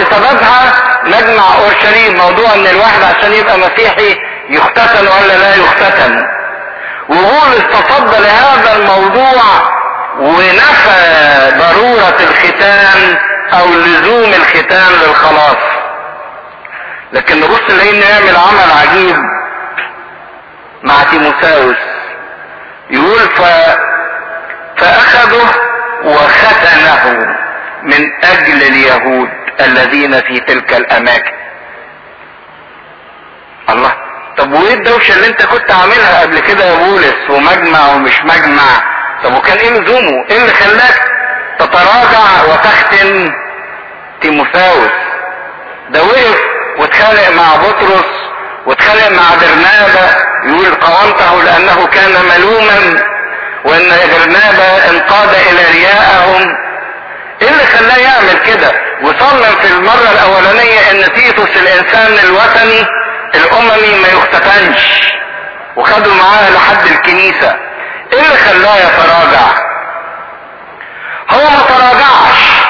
بسببها مجمع اورشليم موضوع ان الواحد عشان يبقى مسيحي يختتن ولا لا يختتن وبولس تصدى لهذا الموضوع ونفى ضرورة الختان او لزوم الختان للخلاص لكن نبص نلاقيه نعمل عمل عجيب مع تيموساوس يقول ف... فاخذه وختنه من اجل اليهود الذين في تلك الاماكن الله طب وايه الدوشه اللي انت كنت عاملها قبل كده يا بولس ومجمع ومش مجمع طب وكان ايه لزومه ايه اللي خلاك تتراجع وتختن تيموثاوس ده وقف واتخانق مع بطرس واتخانق مع برنابا يقول قاومته لانه كان ملوما وان برنابا انقاد الى رياءهم ايه اللي خلاه يعمل كده وصمم في المرة الاولانية ان تيتوس الانسان الوثني الاممي ما يختتنش وخدوا معاه لحد الكنيسة ايه اللي خلاه يتراجع هو ما تراجعش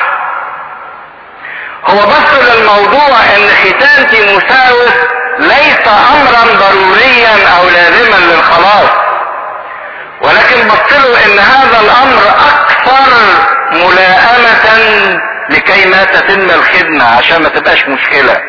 هو بص للموضوع ان ختان تيموساوس ليس امرا ضروريا او لازما للخلاص ولكن بص له ان هذا الامر اكثر ملائمة لكي ما تتم الخدمة عشان ما تبقاش مشكلة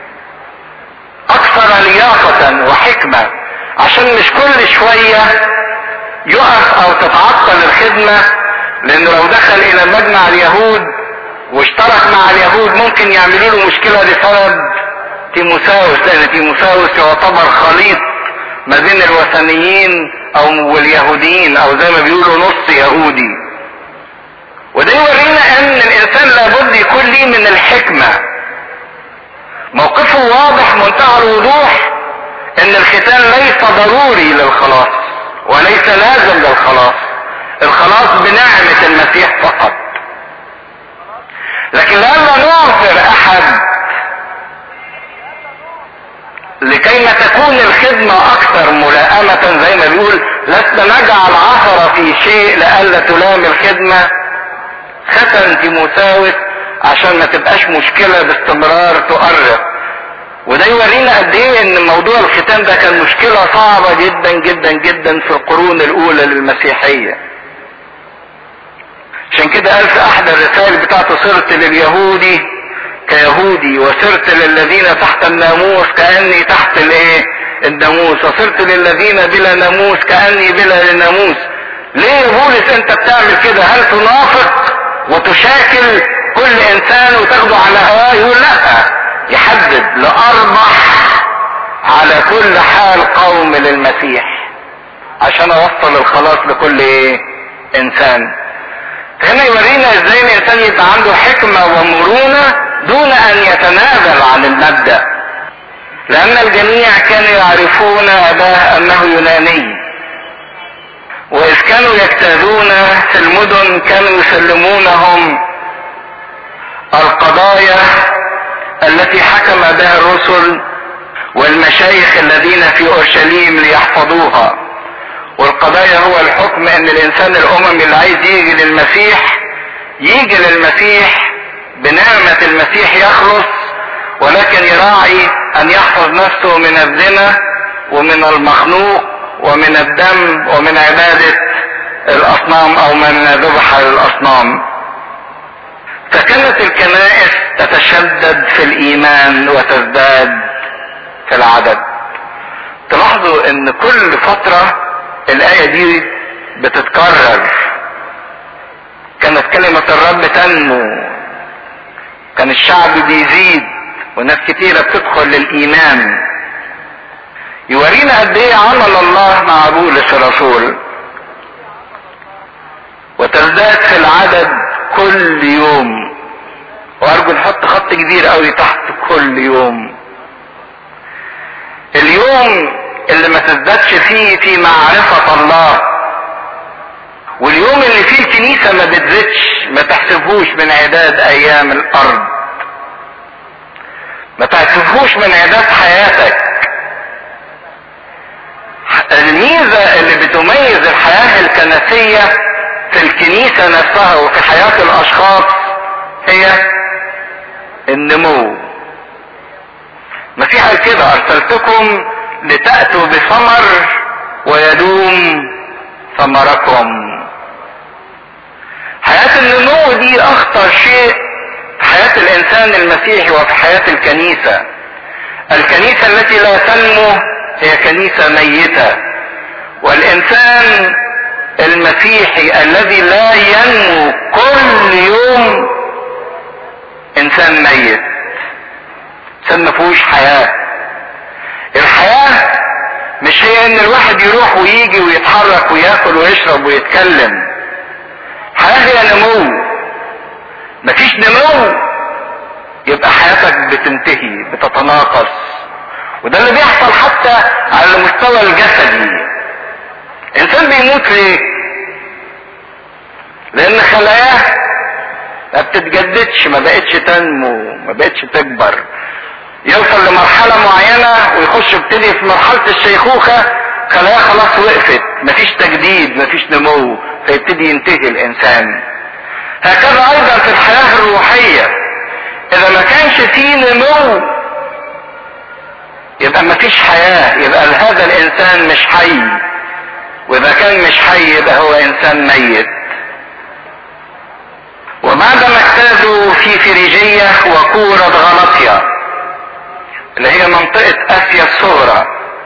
اكثر لياقة وحكمة عشان مش كل شوية يقف او تتعطل الخدمة لانه لو دخل الى مجمع اليهود واشترك مع اليهود ممكن يعملوا له مشكلة بسبب تيموساوس لان تيموساوس يعتبر خليط ما بين الوثنيين او واليهوديين او زي ما بيقولوا نص يهودي وده يورينا ان الانسان لابد يكون ليه من الحكمة موقفه واضح منتهى الوضوح ان الختان ليس ضروري للخلاص وليس لازم للخلاص الخلاص بنعمة المسيح فقط لكن لما نعثر احد لكي ما تكون الخدمة اكثر ملائمة زي ما بيقول لسنا نجعل عثرة في شيء لألا تلام الخدمة ختن تيموساوس عشان ما تبقاش مشكلة باستمرار تؤرق وده يورينا قد ايه ان موضوع الختان ده كان مشكلة صعبة جدا جدا جدا في القرون الاولى للمسيحية عشان كده قال في احد الرسائل بتاعته صرت لليهودي كيهودي وصرت للذين تحت الناموس كاني تحت الايه الناموس وصرت للذين بلا ناموس كاني بلا ناموس ليه يا بولس انت بتعمل كده هل تنافق وتشاكل كل انسان وتاخده على هواه يقول لا يحدد لاربح على كل حال قوم للمسيح عشان اوصل الخلاص لكل ايه انسان هنا يورينا ازاي الانسان يبقى عنده حكمة ومرونة دون ان يتنازل عن المبدأ لان الجميع كانوا يعرفون اباه انه يوناني واذ كانوا يجتازون في المدن كانوا يسلمونهم القضايا التي حكم بها الرسل والمشايخ الذين في اورشليم ليحفظوها والقضايا هو الحكم ان الانسان الاممي اللي عايز يجي للمسيح يجي للمسيح بنعمة المسيح يخلص ولكن يراعي ان يحفظ نفسه من الزنا ومن المخنوق ومن الدم ومن عبادة الاصنام او من ذبح للاصنام فكانت الكنائس تتشدد في الايمان وتزداد في العدد تلاحظوا ان كل فترة الاية دي بتتكرر كانت كلمة الرب تنمو كان الشعب بيزيد وناس كتيرة بتدخل للايمان يورينا قد ايه عمل الله مع بولس الرسول وتزداد في العدد كل يوم وارجو نحط خط كبير قوي تحت كل يوم اليوم اللي ما تزدادش فيه في معرفة الله واليوم اللي فيه الكنيسة ما بتزيدش ما تحسبهوش من عداد ايام الارض ما تحسبهوش من عداد حياتك الميزة اللي بتميز الحياة الكنسية في الكنيسة نفسها وفي حياة الاشخاص هي النمو مسيح قال كده ارسلتكم لتأتوا بثمر ويدوم ثمركم حياة النمو دي اخطر شيء في حياة الانسان المسيحي وفي حياة الكنيسة الكنيسة التي لا تنمو هي كنيسة ميتة والانسان المسيحي الذي لا ينمو كل يوم انسان ميت انسان ما فيهوش حياه الحياه مش هي ان الواحد يروح ويجي ويتحرك وياكل ويشرب ويتكلم الحياه هي نمو مفيش نمو يبقى حياتك بتنتهي بتتناقص وده اللي بيحصل حتى على المستوى الجسدي انسان بيموت ليه لان خلاياه ما بتتجددش ما بقتش تنمو ما بقتش تكبر يوصل لمرحله معينه ويخش يبتدي في مرحله الشيخوخه خلاياه خلاص وقفت مفيش تجديد مفيش نمو فيبتدي ينتهي الانسان هكذا ايضا في الحياه الروحيه اذا ما كانش فيه نمو يبقى مفيش حياه يبقى هذا الانسان مش حي واذا كان مش حي يبقى هو انسان ميت وبعدما اجتازوا في فريجية وكورة غلطية اللي هي منطقة اسيا الصغرى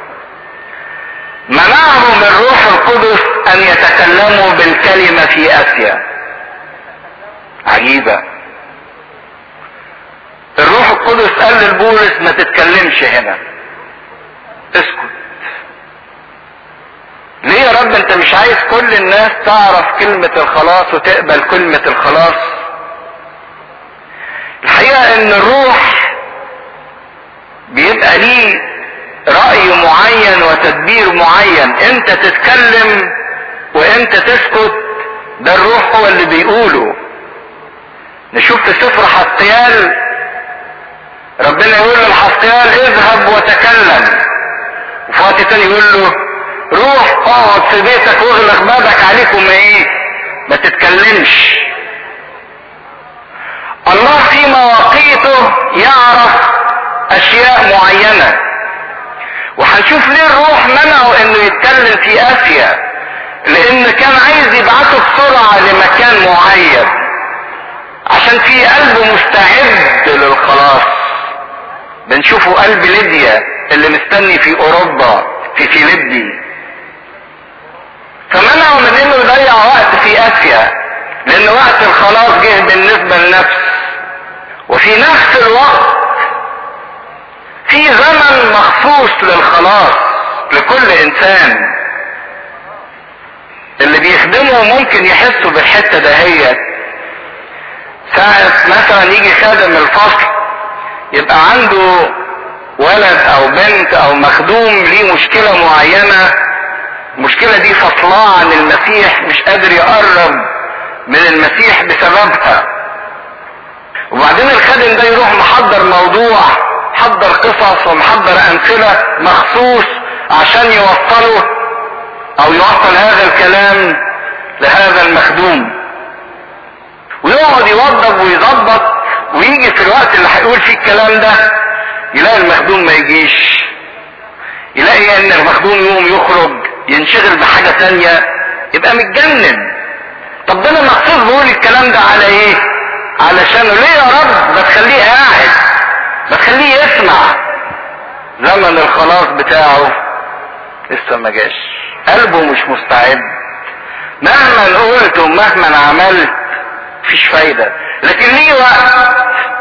منعهم الروح القدس ان يتكلموا بالكلمة في اسيا عجيبة الروح القدس قال للبولس ما تتكلمش هنا اسكت ليه يا رب انت مش عايز كل الناس تعرف كلمة الخلاص وتقبل كلمة الخلاص الحقيقة ان الروح بيبقى ليه رأي معين وتدبير معين انت تتكلم وانت تسكت ده الروح هو اللي بيقوله نشوف في سفر حسقيال ربنا يقول للحسقيال اذهب وتكلم وفي وقت تاني يقول له روح اقعد في بيتك واغلق بابك عليك وما ايه ما تتكلمش الله في مواقيته يعرف اشياء معينة وهنشوف ليه الروح منعه انه يتكلم في اسيا لان كان عايز يبعته بسرعة لمكان معين عشان في قلبه مستعد للخلاص بنشوفه قلب ليبيا اللي مستني في اوروبا في فيليبي فمنعه من انه يضيع وقت في اسيا لان وقت الخلاص جه بالنسبة لنفس وفي نفس الوقت في زمن مخصوص للخلاص لكل انسان اللي بيخدمه ممكن يحسوا بالحتة دهيت ساعة مثلا يجي خادم الفصل يبقى عنده ولد او بنت او مخدوم ليه مشكلة معينة المشكلة دي فصلاه عن المسيح مش قادر يقرب من المسيح بسببها وبعدين الخادم ده يروح محضر موضوع محضر قصص ومحضر امثلة مخصوص عشان يوصله او يوصل هذا الكلام لهذا المخدوم ويقعد يوضب ويظبط ويجي في الوقت اللي هيقول فيه الكلام ده يلاقي المخدوم ما يجيش يلاقي ان المخدوم يوم يخرج ينشغل بحاجة تانية يبقى متجنن طب ده انا مخصوص بقول الكلام ده على ايه علشانه ليه يا رب ما تخليه قاعد ما تخليه يسمع زمن الخلاص بتاعه لسه ما جاش قلبه مش مستعد مهما قلت ومهما عملت مفيش فايدة لكن ليه وقت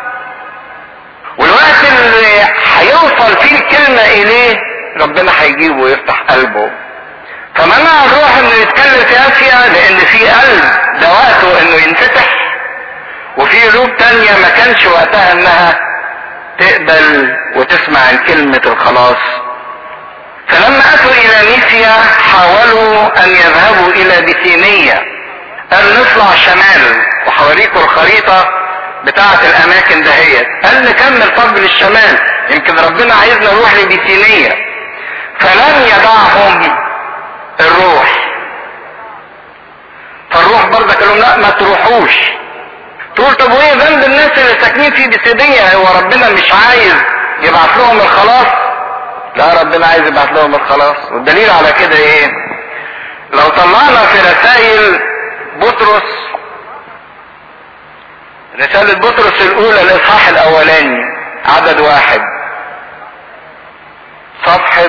والوقت اللي هيوصل فيه الكلمة اليه ربنا هيجيبه ويفتح قلبه فمنع الروح انه يتكلم في اسيا لان في قلب ده وقته انه ينفتح وفي قلوب تانية ما كانش وقتها انها تقبل وتسمع عن كلمة الخلاص فلما اتوا الى ميسيا حاولوا ان يذهبوا الى بثينية قال نطلع شمال وحوريكم الخريطة بتاعة الاماكن دهيت قال نكمل طب للشمال يمكن ربنا عايزنا نروح لبثينية فلم يدعهم الروح فالروح برضه قال لهم لا ما تروحوش تقول طب وايه ذنب الناس اللي ساكنين في بسيدية هو ربنا مش عايز يبعت لهم الخلاص لا ربنا عايز يبعت لهم الخلاص والدليل على كده ايه لو طلعنا في رسائل بطرس رسالة بطرس الأولى الإصحاح الأولاني عدد واحد صفحة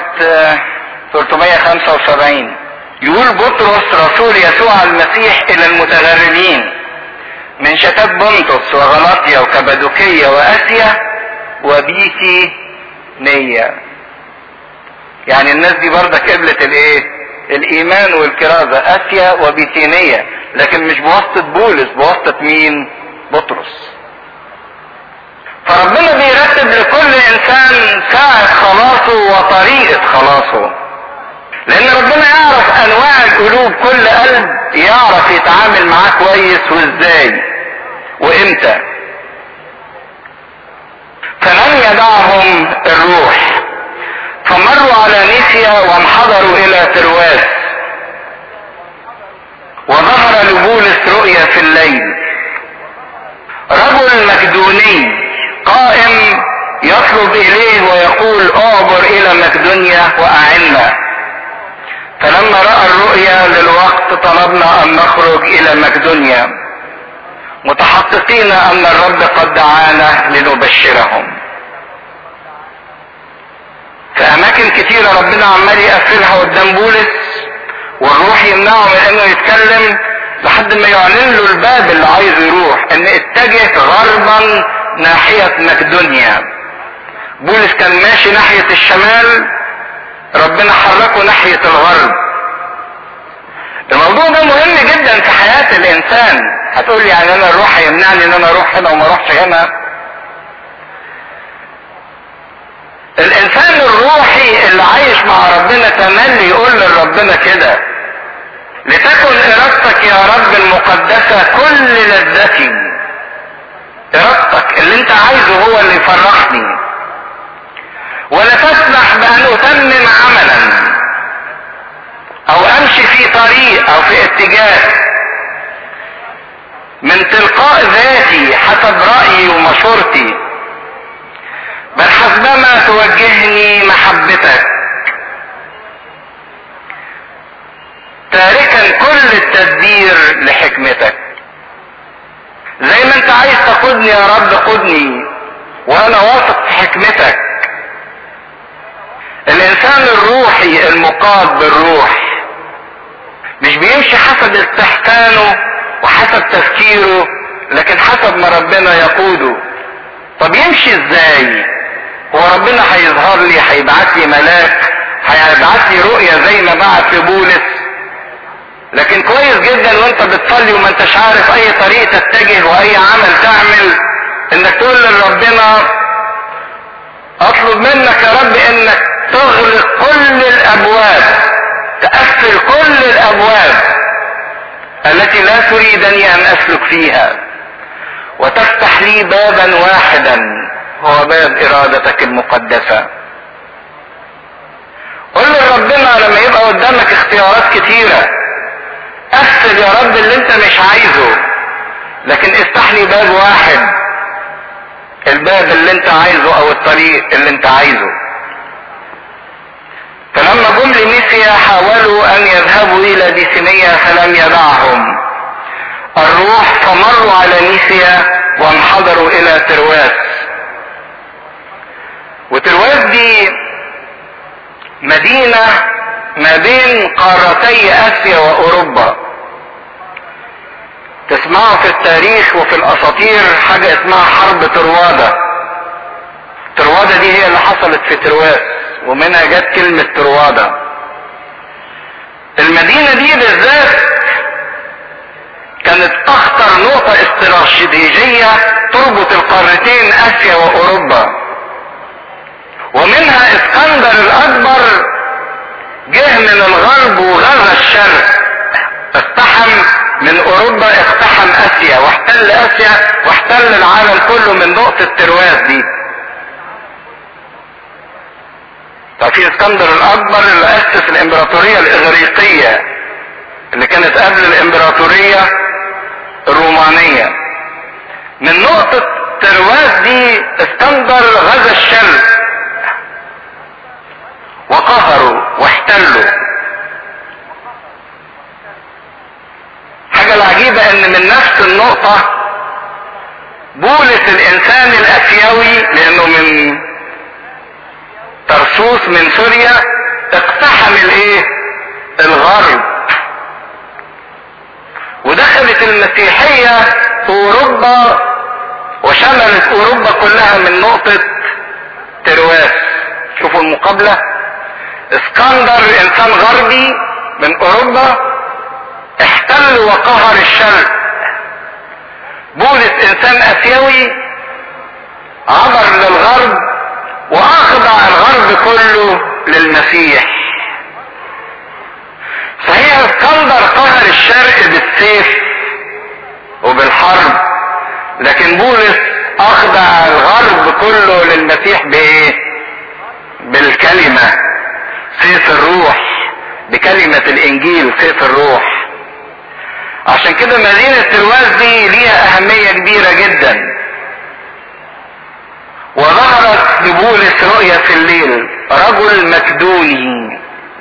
375 يقول بطرس رسول يسوع المسيح إلى المتغربين من شتات بنطس وغلاطيا وكبادوكية وآسيا وبيتي نية يعني الناس دي برضك قبلت الايه الايمان والكرازة اسيا وبيتينية لكن مش بواسطة بولس بواسطة مين بطرس فربنا بيرتب لكل انسان ساعة خلاصه وطريقة خلاصه لان ربنا يعرف انواع القلوب كل قلب يعرف يتعامل معاه كويس وازاي وامتى فلم يدعهم الروح فمروا على نيسيا وانحدروا الى ترواس وظهر لبولس رؤيا في الليل رجل مكدوني قائم يطلب اليه ويقول اعبر الى مكدونيا واعنا فلما راى الرؤيا للوقت طلبنا ان نخرج الى مكدونيا متحققين ان الرب قد دعانا لنبشرهم في اماكن كتيرة ربنا عمال يقفلها قدام بولس والروح يمنعه من انه يتكلم لحد ما يعلن له الباب اللي عايز يروح ان اتجه غربا ناحية مقدونيا بولس كان ماشي ناحية الشمال ربنا حركه ناحية الغرب الموضوع ده مهم جدا في حياة الانسان هتقول لي يعني انا الروح هيمنعني ان انا اروح هنا وما اروحش هنا الانسان الروحي اللي عايش مع ربنا تملي يقول لربنا كده لتكن ارادتك يا رب المقدسة كل لذتي ارادتك اللي انت عايزه هو اللي يفرحني ولا تسمح بان اتمم عملا او امشي في طريق او في اتجاه من تلقاء ذاتي حسب رأيي ومشورتي بل حسبما توجهني محبتك تاركا كل التدبير لحكمتك زي ما انت عايز تقودني يا رب قودني وانا واثق في حكمتك الانسان الروحي المقاد بالروح مش بيمشي حسب استحسانه وحسب تفكيره لكن حسب ما ربنا يقوده طب يمشي ازاي هو ربنا هيظهر لي هيبعت لي ملاك هيبعت لي رؤية زي ما بعت لبولس لكن كويس جدا وانت بتصلي وما انتش عارف اي طريق تتجه واي عمل تعمل انك تقول لربنا اطلب منك يا رب انك تغلق كل الابواب تقفل كل الابواب التي لا تريدني ان اسلك فيها وتفتح لي بابا واحدا هو باب ارادتك المقدسة قل لربنا لما يبقى قدامك اختيارات كتيرة قفل يا رب اللي انت مش عايزه لكن افتح لي باب واحد الباب اللي انت عايزه او الطريق اللي انت عايزه فلما جم لميسيا حاولوا ان يذهبوا الى ديسينية فلم يدعهم الروح فمروا على ميسيا وانحدروا الى ترواس وترواس دي مدينة ما بين قارتي اسيا واوروبا تسمعوا في التاريخ وفي الاساطير حاجة اسمها حرب تروادا تروادا دي هي اللي حصلت في ترواس ومنها جت كلمة تروادا المدينة دي بالذات كانت اخطر نقطة استراتيجية تربط القارتين اسيا واوروبا ومنها اسكندر الاكبر جه من الغرب وغزا الشرق اقتحم من اوروبا اقتحم اسيا واحتل اسيا واحتل العالم كله من نقطة ترواس دي ففي اسكندر الاكبر اللي اسس الامبراطورية الاغريقية اللي كانت قبل الامبراطورية الرومانية من نقطة ترواس دي اسكندر غزا الشرق وقهروا واحتلوا حاجة العجيبة ان من نفس النقطة بولس الانسان الاسيوي لانه من ترسوس من سوريا اقتحم الايه الغرب ودخلت المسيحية اوروبا وشملت اوروبا كلها من نقطة ترواس شوفوا المقابلة اسكندر انسان غربي من اوروبا احتل وقهر الشرق بولس انسان اسيوي عبر للغرب واخضع الغرب كله للمسيح صحيح اسكندر قهر الشرق بالسيف وبالحرب لكن بولس اخضع الغرب كله للمسيح بايه بالكلمة سيف الروح بكلمة الانجيل سيف الروح عشان كده مدينة ترواز دي ليها اهمية كبيرة جدا وظهرت لبولس رؤية في الليل رجل مكدوني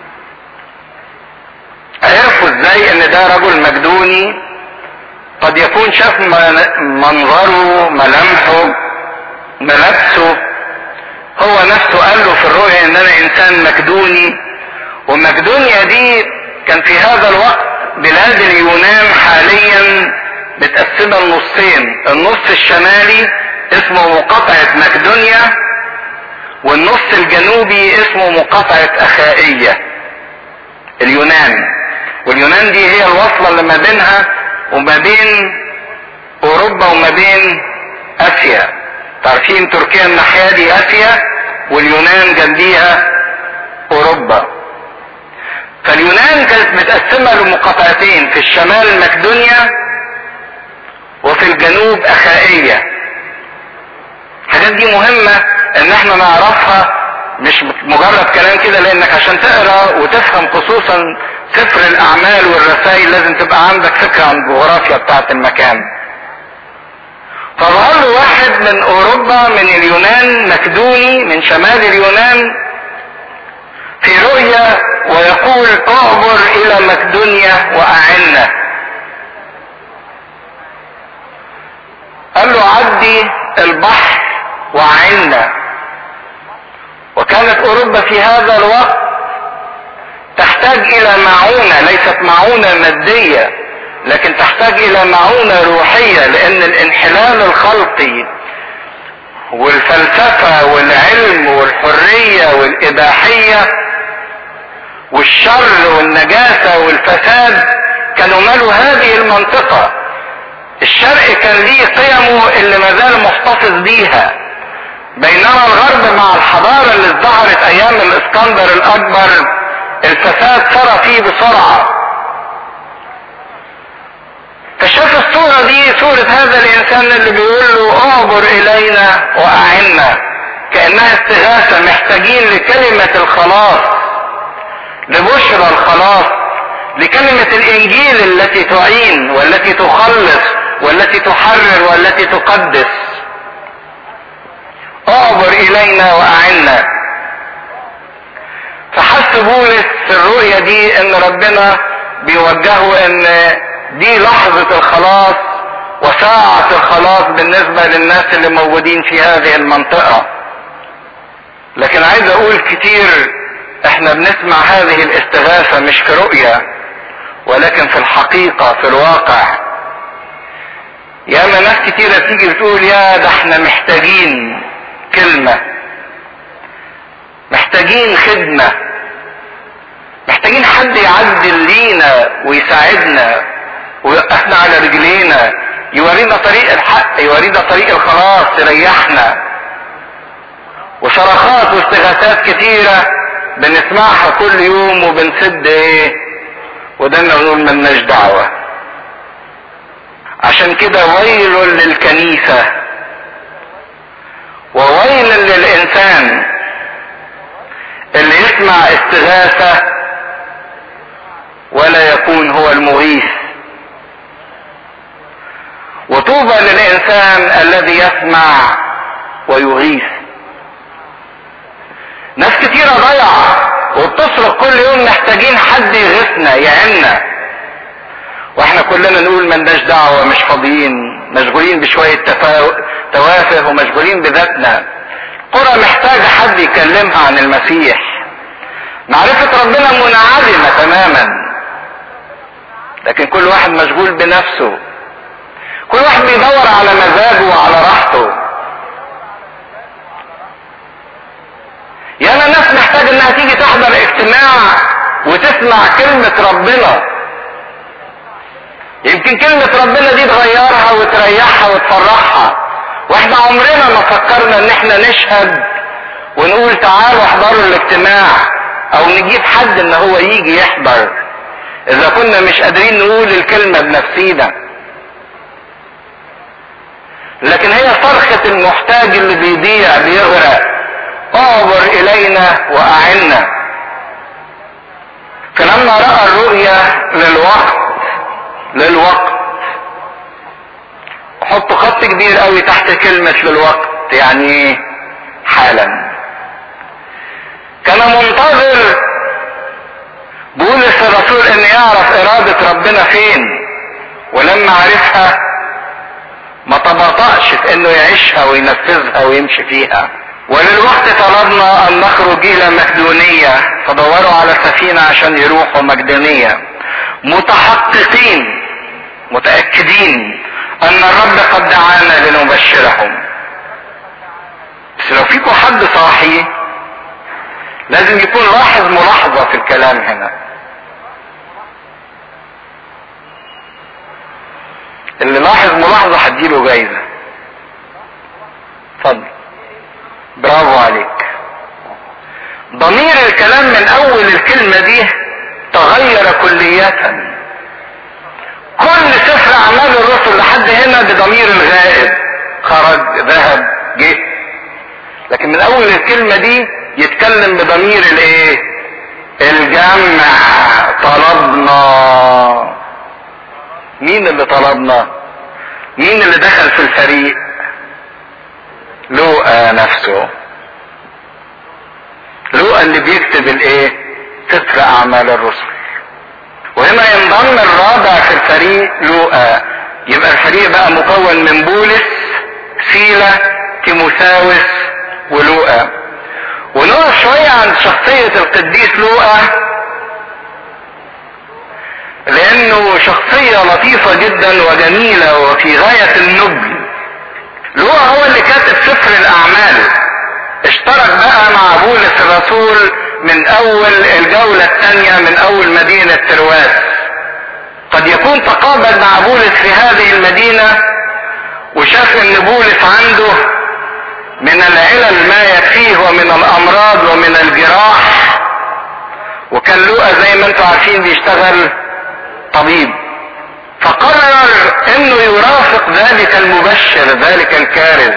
عرفوا ازاي ان ده رجل مكدوني قد يكون شاف منظره ملامحه ملابسه هو نفسه قال له في الرؤيا ان انا انسان مكدوني ومكدونيا دي كان في هذا الوقت بلاد اليونان حاليا متقسمه لنصين النص الشمالي اسمه مقاطعه مكدونيا والنص الجنوبي اسمه مقاطعه اخائيه اليونان واليونان دي هي الوصله اللي ما بينها وما بين اوروبا وما بين اسيا تعرفين تركيا الناحيه دي اسيا واليونان جنبيها اوروبا فاليونان كانت متقسمة لمقاطعتين في الشمال مقدونيا وفي الجنوب اخائية الحاجات دي مهمة ان احنا نعرفها مش مجرد كلام كده لانك عشان تقرا وتفهم خصوصا سفر الاعمال والرسائل لازم تبقى عندك فكرة عن الجغرافيا بتاعت المكان فظهر له واحد من اوروبا من اليونان مكدوني من شمال اليونان في رؤيا ويقول اعبر الى مقدونيا واعنا قال له عدي البحر واعنا وكانت اوروبا في هذا الوقت تحتاج الى معونة ليست معونة مادية لكن تحتاج الى معونة روحية لان الانحلال الخلقي والفلسفة والعلم والحرية والاباحية والشر والنجاسة والفساد كانوا مالوا هذه المنطقة الشرق كان ليه قيمه اللي ما زال محتفظ بيها بينما الغرب مع الحضارة اللي ظهرت ايام الاسكندر الاكبر الفساد سرى فيه بسرعة فشاف الصورة دي صورة هذا الانسان اللي بيقول له اعبر الينا واعنا كانها استغاثة محتاجين لكلمة الخلاص لبشرى الخلاص لكلمة الانجيل التي تعين والتي تخلص والتي تحرر والتي تقدس اعبر الينا واعنا فحس بولس في الرؤية دي ان ربنا بيوجهه ان دي لحظة الخلاص وساعة الخلاص بالنسبة للناس اللي موجودين في هذه المنطقة لكن عايز اقول كتير احنا بنسمع هذه الاستغاثة مش كرؤية ولكن في الحقيقة في الواقع ياما ناس كتيرة تيجي بتقول يا ده احنا محتاجين كلمة محتاجين خدمة محتاجين حد يعدل لينا ويساعدنا ويوقفنا على رجلينا يورينا طريق الحق يورينا طريق الخلاص يريحنا وصرخات واستغاثات كتيرة بنسمعها كل يوم وبنسد ايه ودنا نقول ملناش دعوة عشان كده ويل للكنيسة وويل للإنسان اللي يسمع استغاثة ولا يكون هو المغيث وطوبى للانسان الذي يسمع ويغيث ناس كتيرة ضيعة وبتصرخ كل يوم محتاجين حد يغيثنا يعنا واحنا كلنا نقول ملناش دعوة مش فاضيين مشغولين بشوية تفا... توافه ومشغولين بذاتنا القرى محتاجة حد يكلمها عن المسيح معرفة ربنا منعدمة تماما لكن كل واحد مشغول بنفسه كل واحد بيدور على مزاجه وعلى راحته ياما ناس محتاج انها تيجي تحضر اجتماع وتسمع كلمة ربنا يمكن كلمة ربنا دي تغيرها وتريحها وتفرحها واحنا عمرنا ما فكرنا ان احنا نشهد ونقول تعالوا احضروا الاجتماع او نجيب حد ان هو يجي يحضر اذا كنا مش قادرين نقول الكلمة بنفسينا لكن هي صرخة المحتاج اللي بيضيع بيغرق اعبر الينا واعنا فلما رأى الرؤية للوقت للوقت حط خط كبير قوي تحت كلمة للوقت يعني حالا كان منتظر بولس الرسول ان يعرف ارادة ربنا فين ولما عرفها ما تباطأش في انه يعيشها وينفذها ويمشي فيها وللوقت طلبنا ان نخرج الى مقدونية فدوروا على سفينة عشان يروحوا مقدونية متحققين متأكدين ان الرب قد دعانا لنبشرهم بس لو فيكم حد صاحي لازم يكون لاحظ ملاحظة في الكلام هنا اللي لاحظ ملاحظة هديله جايزة اتفضل برافو عليك ضمير الكلام من اول الكلمة دي تغير كلية كل سفر اعمال الرسل لحد هنا بضمير الغائب خرج ذهب جه لكن من اول الكلمة دي يتكلم بضمير الايه الجمع طلبنا مين اللي طلبنا مين اللي دخل في الفريق لوقا نفسه لوقا اللي بيكتب الايه سفر اعمال الرسل وهنا ينضم الرابع في الفريق لوقا يبقى الفريق بقى مكون من بولس سيلا تيموساوس ولوقا ونقف شوية عن شخصية القديس لوقا لانه شخصية لطيفة جدا وجميلة وفي غاية النبل لوقا هو اللي كاتب سفر الاعمال اشترك بقى مع بولس الرسول من اول الجولة الثانية من اول مدينة ترواس قد يكون تقابل مع بولس في هذه المدينة وشاف ان بولس عنده من العلل ما يكفيه ومن الامراض ومن الجراح وكان لوقا زي ما انتم عارفين بيشتغل طبيب فقرر انه يرافق ذلك المبشر ذلك الكارز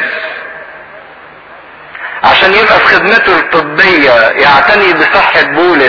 عشان يبقى في خدمته الطبية يعتني بصحة بولس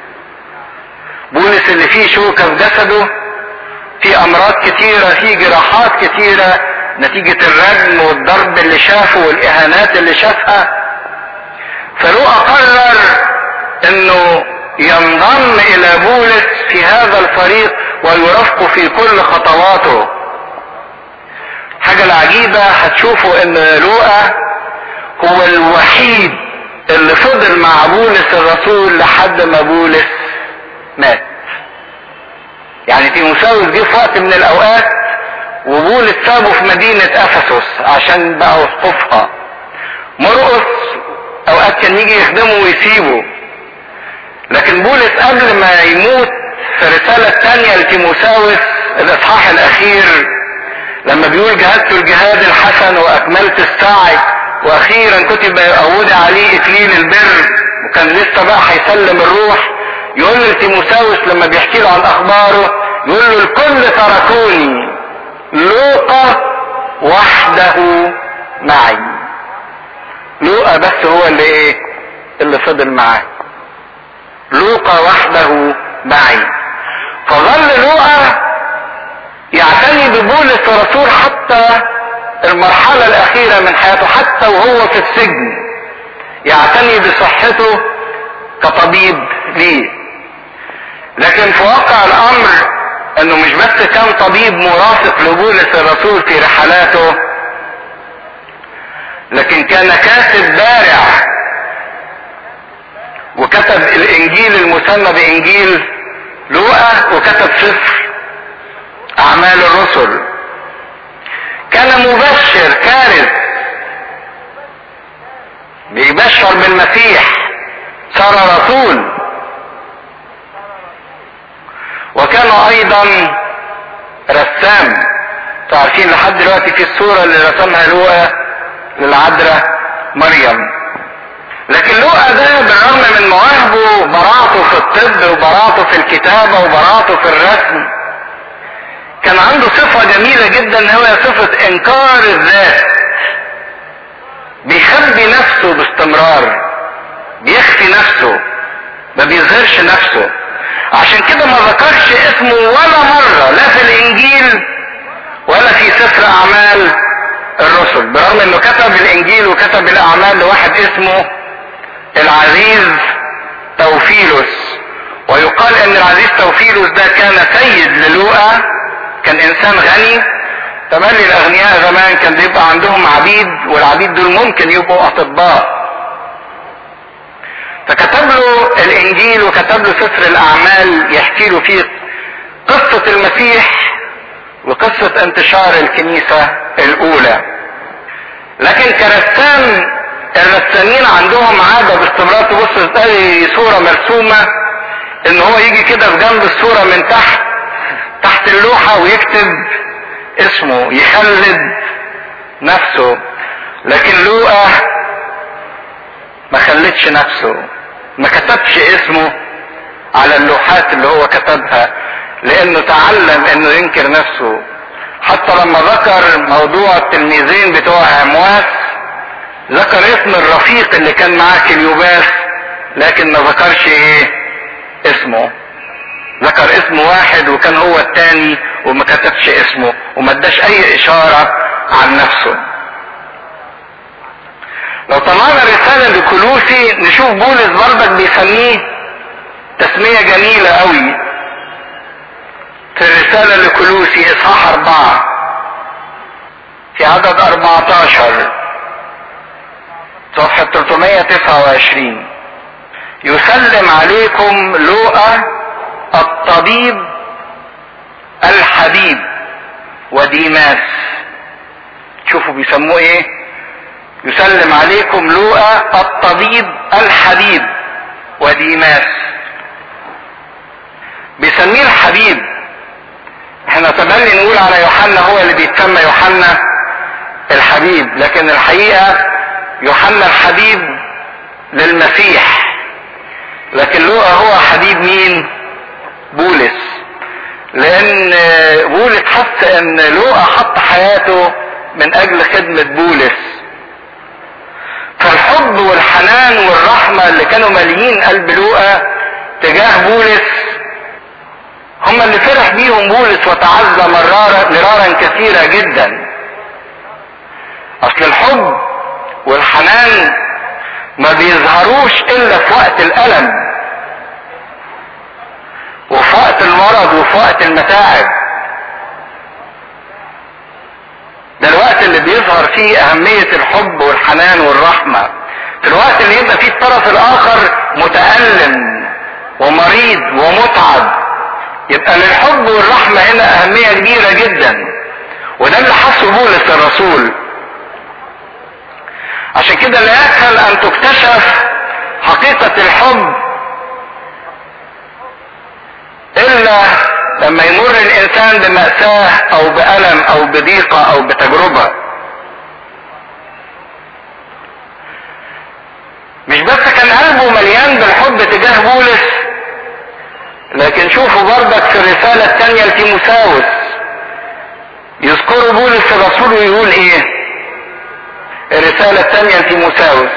بولس اللي فيه شوكة في جسده في امراض كتيرة في جراحات كتيرة نتيجة الرجم والضرب اللي شافه والاهانات اللي شافها فلوقا قرر انه ينضم الى بولس في هذا الفريق ويرافقه في كل خطواته الحاجة العجيبة هتشوفوا ان لوقا هو الوحيد اللي فضل مع بولس الرسول لحد ما بولس مات يعني تيموساوس جه في وقت من الاوقات وبولس سابه في مدينة افسس عشان بقى اسقفها مرقس اوقات كان يجي يخدمه ويسيبه لكن بولس قبل ما يموت في الرسالة الثانية لتيموساوس الاصحاح الاخير لما بيقول جهدت الجهاد الحسن واكملت السعي واخيرا كتب وضع عليه اكليل البر وكان لسه بقى هيسلم الروح يقول لتيموساوس لما بيحكي له عن اخباره يقول له الكل تركوني لوقا وحده معي لوقا بس هو اللي ايه اللي فضل معاه لوقا وحده معي فظل لوقا يعتني ببولس الرسول حتى المرحلة الأخيرة من حياته حتى وهو في السجن يعتني بصحته كطبيب ليه لكن في واقع الأمر انه مش بس كان طبيب مرافق لبولس الرسول في رحلاته لكن كان كاتب بارع وكتب الانجيل المسمى بانجيل لوقا وكتب سفر اعمال الرسل كان مبشر كارث بيبشر بالمسيح صار رسول وكان ايضا رسام تعرفين لحد دلوقتي في الصورة اللي رسمها لوقا للعذراء مريم لكن لوقا ده بالرغم من مواهبه براعته في الطب وبراعته في الكتابة وبراعته في الرسم كان عنده صفة جميلة جدا هو صفة انكار الذات بيخبي نفسه باستمرار بيخفي نفسه ما بيظهرش نفسه عشان كده ما ذكرش اسمه ولا مرة لا في الانجيل ولا في سفر اعمال الرسل برغم انه كتب الانجيل وكتب الاعمال لواحد اسمه العزيز توفيلوس ويقال ان العزيز توفيلوس ده كان سيد للوقا كان انسان غني تملي الاغنياء زمان كان بيبقى عندهم عبيد والعبيد دول ممكن يبقوا اطباء فكتب له الانجيل وكتب له سفر الاعمال يحكي له فيه قصة المسيح وقصة انتشار الكنيسة الاولى لكن كرسام الرسامين عندهم عادة باستمرار تبص تلاقي صورة مرسومة ان هو يجي كده في جنب الصورة من تحت تحت اللوحة ويكتب اسمه يخلد نفسه لكن لوقا ما خلتش نفسه ما كتبش اسمه على اللوحات اللي هو كتبها لانه تعلم انه ينكر نفسه حتى لما ذكر موضوع التلميذين بتوع امواس ذكر اسم الرفيق اللي كان معاه كليوباس لكن ما ذكرش ايه اسمه ذكر اسم واحد وكان هو التاني وما كتبش اسمه وما اداش اي اشارة عن نفسه لو طلعنا رسالة لكلوسي نشوف بولس برضك بيسميه تسمية جميلة قوي في الرسالة لكلوسي اصحاح اربعة في عدد 14 صفحة 329 يسلم عليكم لوقا الطبيب الحبيب وديماس شوفوا بيسموه ايه يسلم عليكم لوقا الطبيب الحبيب وديماس بيسميه الحبيب احنا تملي نقول على يوحنا هو اللي بيتسمى يوحنا الحبيب لكن الحقيقة يوحنا الحبيب للمسيح لكن لوقا هو حبيب مين بولس لان بولس حس ان لوقا حط حياته من اجل خدمة بولس فالحب والحنان والرحمة اللي كانوا ماليين قلب لوقا تجاه بولس هم اللي فرح بيهم بولس وتعزى مرارا مرارا كثيرة جدا اصل الحب والحنان ما بيظهروش الا في وقت الالم وفي وقت المرض وفي وقت المتاعب ده الوقت اللي بيظهر فيه اهمية الحب والحنان والرحمة في الوقت اللي يبقى فيه الطرف الاخر متألم ومريض ومتعب يبقى للحب والرحمة هنا اهمية كبيرة جدا وده اللي حسه بولس الرسول عشان كده لا يسهل ان تكتشف حقيقة الحب الا لما يمر الانسان بمأساة او بألم او بضيقة او بتجربة مش بس كان قلبه مليان بالحب تجاه بولس لكن شوفوا برضك في الرسالة الثانية لتيموساوس يذكروا بولس الرسول ويقول ايه الرسالة الثانية لتيموساوس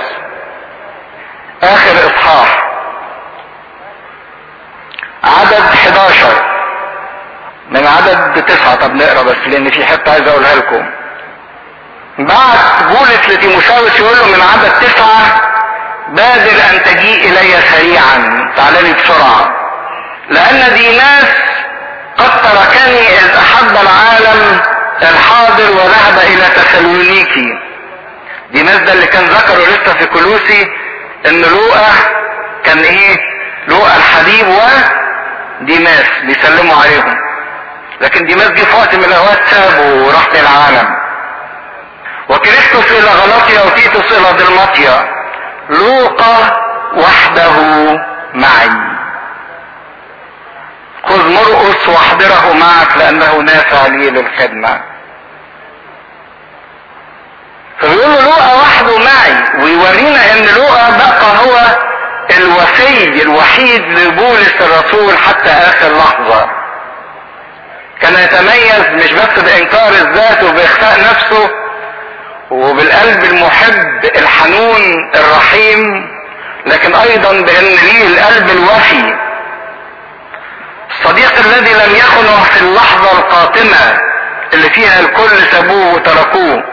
اخر اصحاح عدد 11 من عدد تسعة طب نقرا بس لان في حته عايز اقولها لكم بعت بولس لتيموساوس يقول له من عدد تسعة بادر ان تجيء الي سريعا تعال لي بسرعة لان ديناس قد تركني اذ احب العالم الحاضر وذهب الى تسالونيكي ديناس ده اللي كان ذكره لسه في كلوسي ان لوقا كان ايه لوقا الحبيب وديماس بيسلموا عليهم لكن ديماس جه في وقت من الاوقات سابه وراح للعالم وكريستوس الى غلاطيا وتيتوس الى دلماطيا لوقا وحده معي خذ مرقس واحضره معك لانه نافع لي للخدمه فبيقول له لوقا وحده معي ويورينا ان لوقا بقى هو الوفي الوحيد لبولس الرسول حتى اخر لحظه كان يتميز مش بس بانكار الذات وباخفاء نفسه وبالقلب المحب الحنون الرحيم لكن ايضا بان ليه القلب الوفي الصديق الذي لم يخنه في اللحظة القاتمة اللي فيها الكل سابوه وتركوه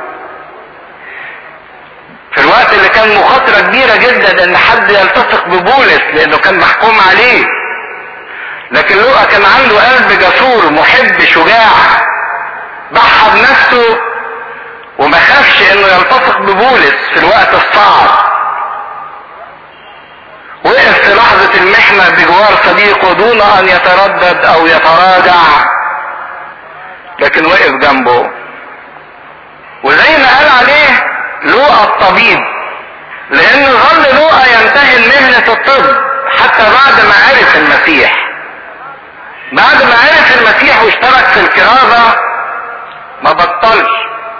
في الوقت اللي كان مخاطرة كبيرة جدا ان حد يلتصق ببولس لانه كان محكوم عليه لكن لوقا كان عنده قلب جسور محب شجاع ضحى بنفسه وما خافش انه يلتصق ببولس في الوقت الصعب وقف في لحظة المحنة بجوار صديقه دون ان يتردد او يتراجع لكن وقف جنبه وزي ما قال عليه لوقا الطبيب لان ظل لوقا يمتهن مهنة الطب حتى بعد ما عرف المسيح بعد ما عرف المسيح واشترك في الكرازة ما بطلش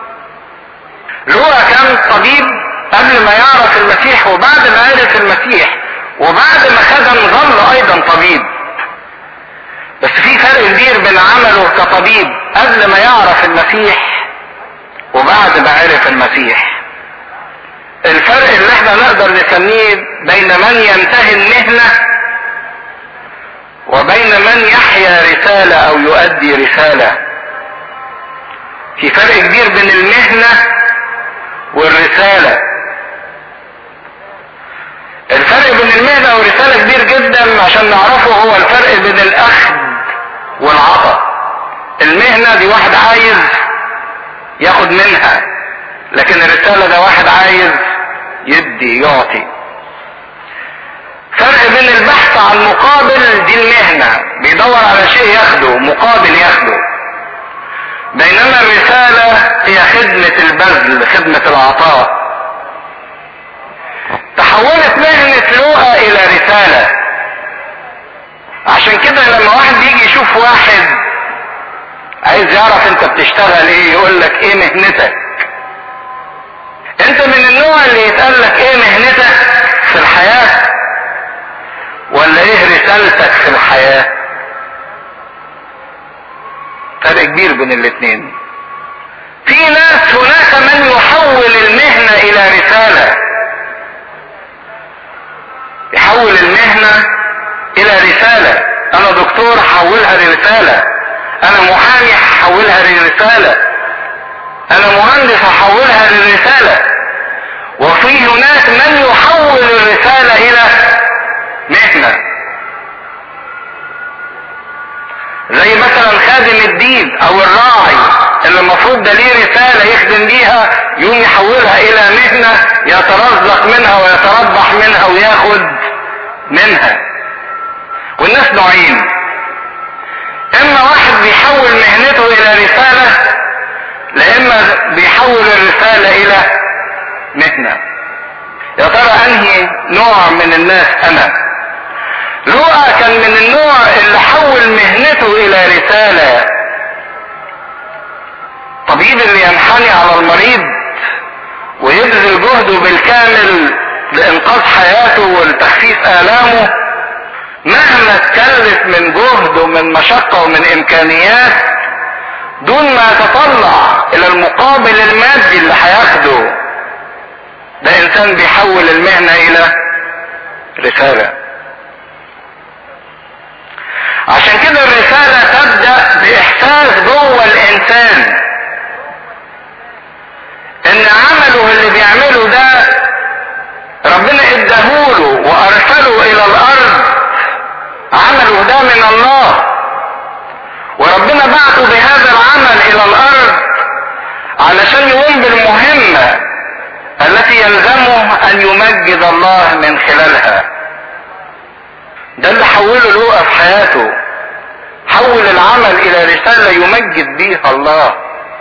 لوقا كان طبيب قبل ما يعرف المسيح وبعد ما عرف المسيح وبعد ما خدم ظل ايضا طبيب بس في فرق كبير بين عمله كطبيب قبل ما يعرف المسيح وبعد ما عرف المسيح الفرق اللي احنا نقدر نسميه بين من ينتهي المهنة وبين من يحيا رسالة او يؤدي رسالة في فرق كبير بين المهنة والرسالة الفرق بين المهنة والرسالة كبير جدا عشان نعرفه هو الفرق بين الاخذ والعطاء المهنة دي واحد عايز ياخد منها لكن الرسالة ده واحد عايز يدي يعطي فرق بين البحث عن مقابل دي المهنة بيدور على شيء ياخده مقابل ياخده بينما الرسالة هي خدمة البذل خدمة العطاء تحولت مهنة لوقا الى رسالة عشان كده لما واحد بيجي يشوف واحد عايز يعرف انت بتشتغل ايه يقول لك ايه مهنتك انت من النوع اللي يتقال لك ايه مهنتك في الحياة ولا ايه رسالتك في الحياة فرق كبير بين الاتنين في ناس هناك من يحول المهنة الى رسالة يحول المهنة الى رسالة انا دكتور حولها لرسالة انا محامي هحولها لرسالة انا مهندس هحولها لرسالة وفي هناك من يحول الرسالة الى مهنة زي مثلا خادم الدين او الراعي اللي المفروض ده ليه رسالة يخدم بيها يقوم يحولها الى مهنة يترزق منها ويتربح منها وياخد منها والناس نوعين اما واحد بيحول مهنته الى رسالة لاما بيحول الرسالة الى مهنة يا ترى انهي نوع من الناس انا لوقا كان من النوع اللي حول مهنته الى رسالة طبيب اللي ينحني على المريض ويبذل جهده بالكامل لانقاذ حياته ولتخفيف الامه مهما اتكلف من جهد ومن مشقة ومن امكانيات دون ما يتطلع الى المقابل المادي اللي هياخده ده انسان بيحول المهنة الى رسالة عشان كده الرسالة تبدأ بإحساس جوه الإنسان إن عمله اللي بيعمله ده ربنا اداهوله وأرسله إلى الأرض عمله ده من الله وربنا بعته بهذا العمل إلى الأرض علشان يقوم بالمهمة التي يلزمه أن يمجد الله من خلالها ده اللي حوله لوقا في حياته حول العمل الى رسالة يمجد بيها الله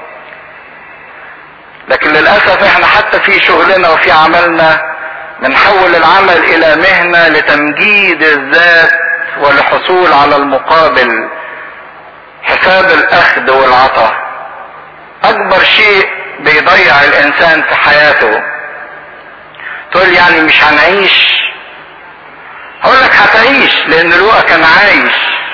لكن للأسف احنا حتى في شغلنا وفي عملنا بنحول العمل الى مهنة لتمجيد الذات والحصول على المقابل حساب الاخذ والعطاء اكبر شيء بيضيع الانسان في حياته تقول يعني مش هنعيش هقول لك هتعيش لان لوقا كان عايش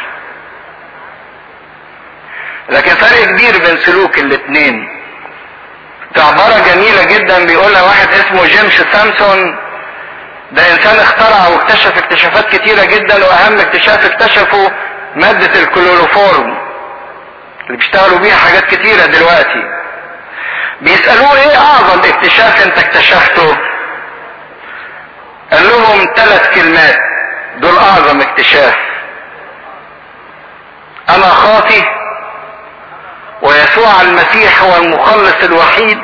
لكن فرق كبير بين سلوك الاثنين في عبارة جميلة جدا بيقولها واحد اسمه جيمس سامسون ده انسان اخترع واكتشف اكتشافات كتيرة جدا واهم اكتشاف اكتشفه مادة الكلوروفورم اللي بيشتغلوا بيها حاجات كتيرة دلوقتي بيسألوه ايه اعظم اكتشاف انت اكتشفته قال لهم ثلاث كلمات دول اعظم اكتشاف انا خاطي ويسوع المسيح هو المخلص الوحيد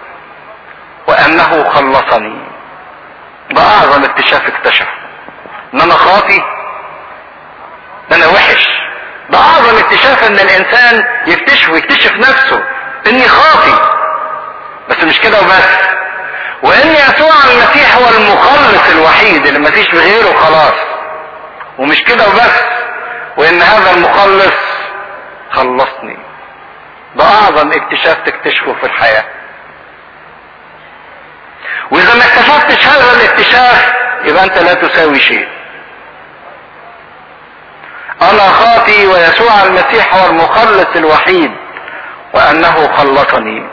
وانه خلصني ده اعظم اكتشاف اكتشف ان انا خاطي ده انا وحش ده اعظم اكتشاف ان الانسان يكتشف ويكتشف نفسه اني خاطي بس مش كده وبس وان يسوع المسيح هو المخلص الوحيد اللي مفيش غيره خلاص ومش كده وبس وان هذا المخلص خلصني ده اعظم اكتشاف تكتشفه في الحياة واذا ما اكتشفتش هذا الاكتشاف يبقى انت لا تساوي شيء انا خاطي ويسوع المسيح هو المخلص الوحيد وانه خلصني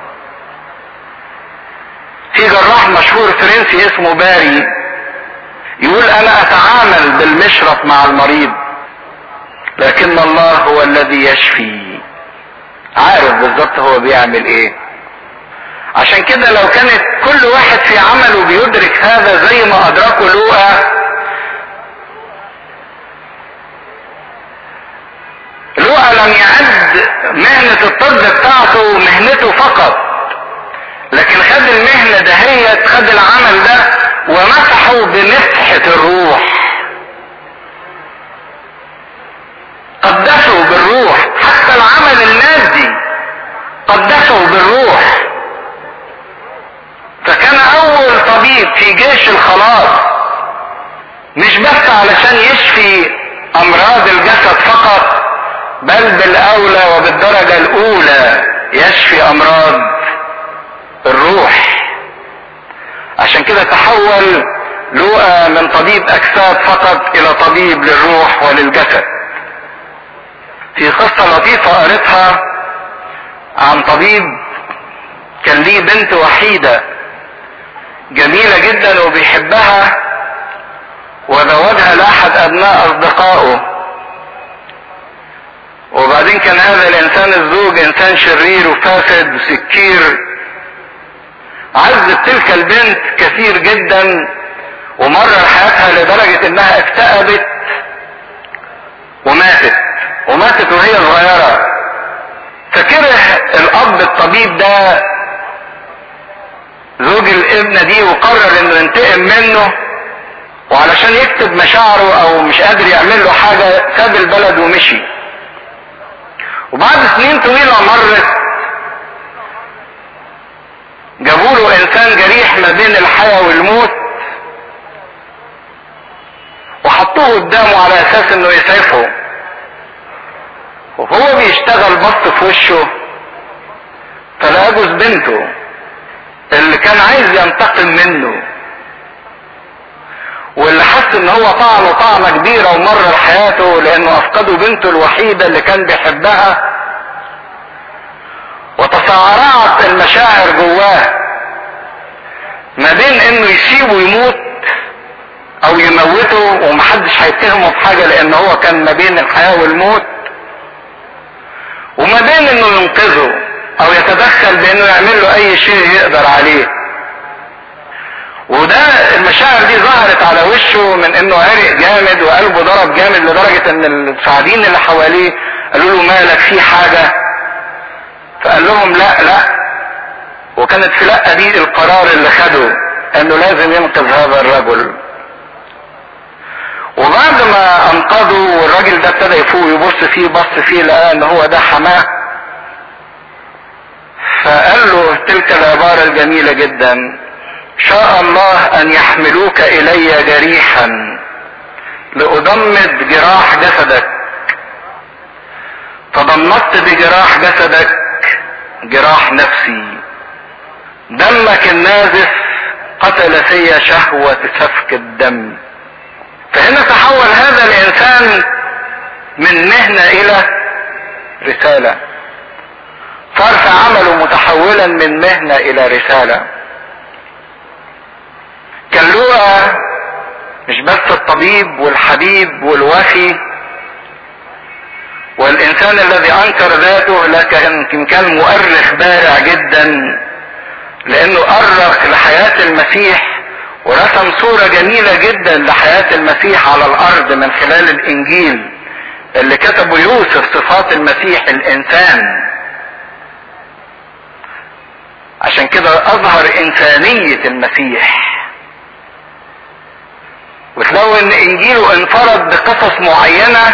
في جراح مشهور فرنسي اسمه باري يقول انا اتعامل بالمشرط مع المريض لكن الله هو الذي يشفي عارف بالظبط هو بيعمل ايه عشان كده لو كانت كل واحد في عمله بيدرك هذا زي ما ادركه لوقا لوقا لم يعد مهنة الطب بتاعته مهنته فقط لكن خد المهنة دهيت خد العمل ده ومسحه بمسحة الروح قدسه بالروح حتى العمل المادي قدسه بالروح فكان اول طبيب في جيش الخلاص مش بس علشان يشفي امراض الجسد فقط بل بالاولى وبالدرجة الاولى يشفي امراض الروح عشان كده تحول لوقا من طبيب اجساد فقط الى طبيب للروح وللجسد في قصة لطيفة قريتها عن طبيب كان ليه بنت وحيدة جميلة جدا وبيحبها وزوجها لأحد أبناء أصدقائه وبعدين كان هذا الإنسان الزوج إنسان شرير وفاسد وسكير عذب تلك البنت كثير جدا ومرر حياتها لدرجة انها اكتئبت وماتت وماتت وهي صغيرة فكره الاب الطبيب ده زوج الابنة دي وقرر انه ينتقم منه وعلشان يكتب مشاعره او مش قادر يعمل له حاجة ساب البلد ومشي وبعد سنين طويلة مرت جابوا له انسان جريح ما بين الحياة والموت وحطوه قدامه على اساس انه يسعفه وهو بيشتغل بص في وشه فلقى جوز بنته اللي كان عايز ينتقم منه واللي حس ان هو طعنه طعنه كبيره ومرر حياته لانه افقده بنته الوحيده اللي كان بيحبها وتصارعت المشاعر جواه ما بين انه يسيبه يموت او يموته ومحدش هيتهمه بحاجة لان هو كان ما بين الحياة والموت وما بين انه ينقذه او يتدخل بانه يعمل له اي شيء يقدر عليه وده المشاعر دي ظهرت على وشه من انه عرق جامد وقلبه ضرب جامد لدرجة ان المساعدين اللي حواليه قالوا له مالك في حاجة فقال لهم لا لا وكانت في لا دي القرار اللي خده انه لازم ينقذ هذا الرجل وبعد ما انقذه والراجل ده ابتدى يفوق يبص فيه بص فيه لقى ان هو ده حماه فقال له تلك العبارة الجميلة جدا شاء الله ان يحملوك الي جريحا لأضمد جراح جسدك فضمدت بجراح جسدك جراح نفسي دمك النازف قتل في شهوة سفك الدم فهنا تحول هذا الانسان من مهنة الى رسالة صار في عمله متحولا من مهنة الى رسالة كان لوقا مش بس الطبيب والحبيب والوفي والانسان الذي انكر ذاته لكن كان مؤرخ بارع جدا لانه ارخ لحياة المسيح ورسم صورة جميلة جدا لحياة المسيح على الارض من خلال الانجيل اللي كتبه يوسف صفات المسيح الانسان عشان كده اظهر انسانية المسيح وتلاقوا ان انجيله انفرد بقصص معينة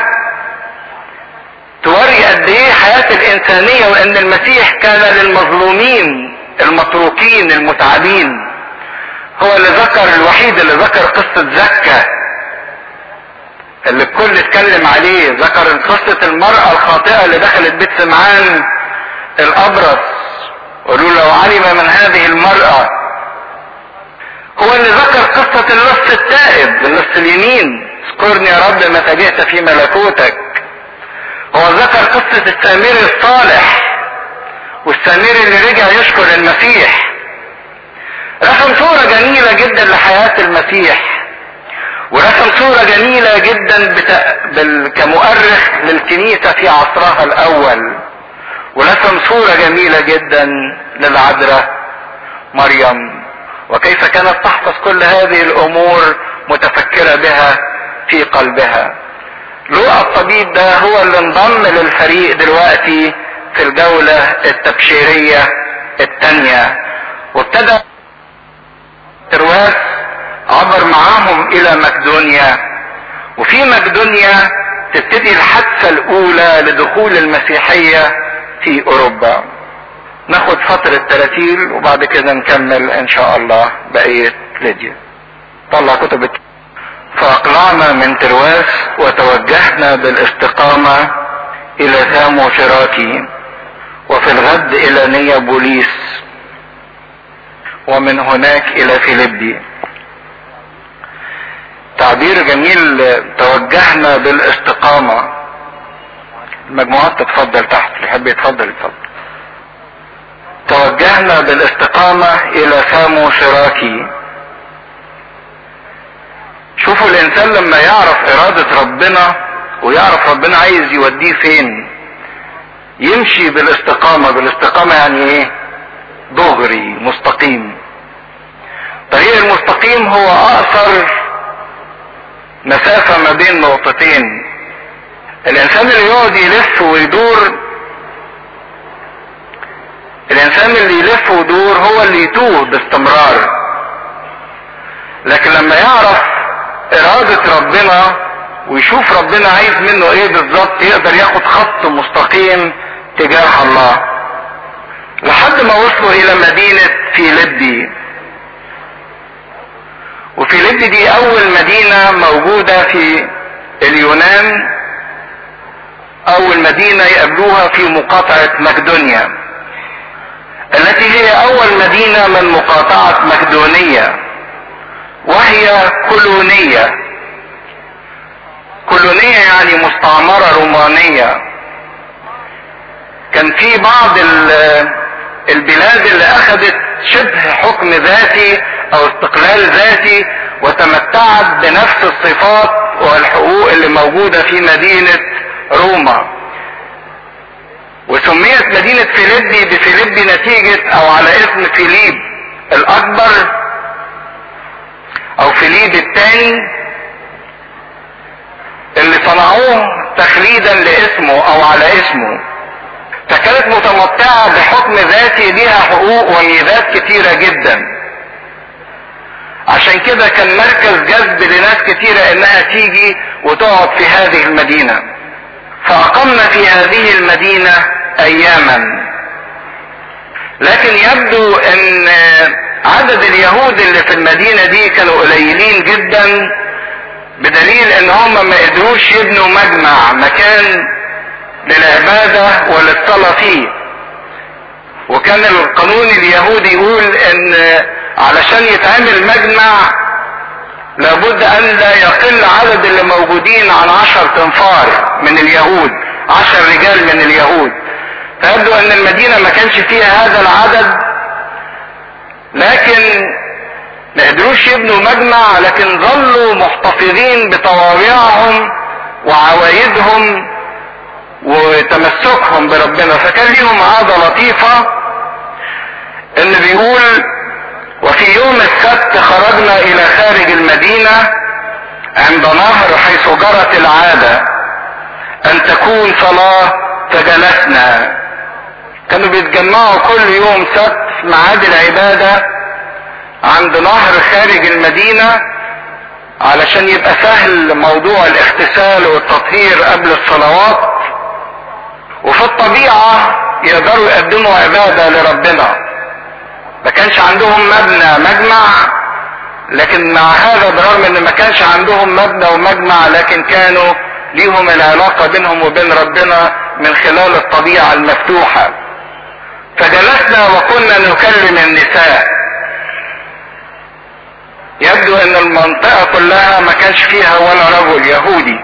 توري قد ايه حياة الانسانية وان المسيح كان للمظلومين المتروكين المتعبين هو اللي ذكر الوحيد اللي ذكر قصة زكا اللي الكل اتكلم عليه ذكر قصة المرأة الخاطئة اللي دخلت بيت سمعان الابرص قالوا لو علم من هذه المرأة هو اللي ذكر قصة اللص التائب اللص اليمين اذكرني يا رب متى جئت في ملكوتك هو ذكر قصة السامري الصالح والسامري اللي رجع يشكر المسيح رسم صورة جميلة جدا لحياة المسيح ورسم صورة جميلة جدا بتا... بال... كمؤرخ للكنيسة في عصرها الأول ورسم صورة جميلة جدا للعذراء مريم وكيف كانت تحفظ كل هذه الأمور متفكرة بها في قلبها لوقا الطبيب ده هو اللي انضم للفريق دلوقتي في الجولة التبشيرية التانية وابتدى ترواس عبر معاهم الى مقدونيا وفي مقدونيا تبتدي الحادثة الاولى لدخول المسيحية في اوروبا ناخد فترة تراتيل وبعد كده نكمل ان شاء الله بقية ليديا طلع كتب فاقلعنا من ترواس وتوجهنا بالاستقامة الى ثامو شراكي وفي الغد الى نيابوليس ومن هناك الى فيليبي تعبير جميل توجهنا بالاستقامة المجموعات تتفضل تحت اللي يحب يتفضل يتفضل توجهنا بالاستقامة الى سامو شراكي شوفوا الانسان لما يعرف ارادة ربنا ويعرف ربنا عايز يوديه فين يمشي بالاستقامة بالاستقامة يعني ايه دغري مستقيم طريق المستقيم هو اقصر مسافة ما بين نقطتين الانسان اللي يقعد يلف ويدور الانسان اللي يلف ويدور هو اللي يتوه باستمرار لكن لما يعرف ارادة ربنا ويشوف ربنا عايز منه ايه بالظبط يقدر ياخد خط مستقيم تجاه الله لحد ما وصلوا الى مدينة فيليبي وفيليبي دي اول مدينة موجودة في اليونان اول مدينة يقابلوها في مقاطعة مقدونيا التي هي اول مدينة من مقاطعة مقدونية وهي كولونية كولونية يعني مستعمرة رومانية كان في بعض البلاد اللي اخذت شبه حكم ذاتي او استقلال ذاتي وتمتعت بنفس الصفات والحقوق اللي موجودة في مدينة روما وسميت مدينة فيليبي بفيليبي نتيجة او على اسم فيليب الاكبر او فيليب الثاني اللي صنعوه تخليدا لاسمه او على اسمه فكانت متمتعة بحكم ذاتي ليها حقوق وميزات كتيرة جدا عشان كده كان مركز جذب لناس كتيرة انها تيجي وتقعد في هذه المدينة فاقمنا في هذه المدينة اياما لكن يبدو ان عدد اليهود اللي في المدينة دي كانوا قليلين جدا بدليل ان هم ما قدروش يبنوا مجمع مكان للعبادة وللصلاة فيه وكان القانون اليهودي يقول ان علشان يتعمل مجمع لابد ان لا يقل عدد اللي موجودين عن عشر تنفار من اليهود عشر رجال من اليهود فيبدو ان المدينة ما كانش فيها هذا العدد لكن ما قدروش يبنوا مجمع لكن ظلوا محتفظين بطوابعهم وعوايدهم وتمسكهم بربنا فكان ليهم عادة لطيفة ان بيقول وفي يوم السبت خرجنا الى خارج المدينة عند نهر حيث جرت العادة ان تكون صلاة فجلسنا كانوا بيتجمعوا كل يوم سبت في ميعاد العبادة عند نهر خارج المدينة علشان يبقى سهل موضوع الاغتسال والتطهير قبل الصلوات وفي الطبيعة يقدروا يقدموا عبادة لربنا ما كانش عندهم مبنى مجمع لكن مع هذا برغم ان ما كانش عندهم مبنى ومجمع لكن كانوا ليهم العلاقة بينهم وبين ربنا من خلال الطبيعة المفتوحة فجلسنا وكنا نكلم النساء يبدو ان المنطقة كلها ما كانش فيها ولا رجل يهودي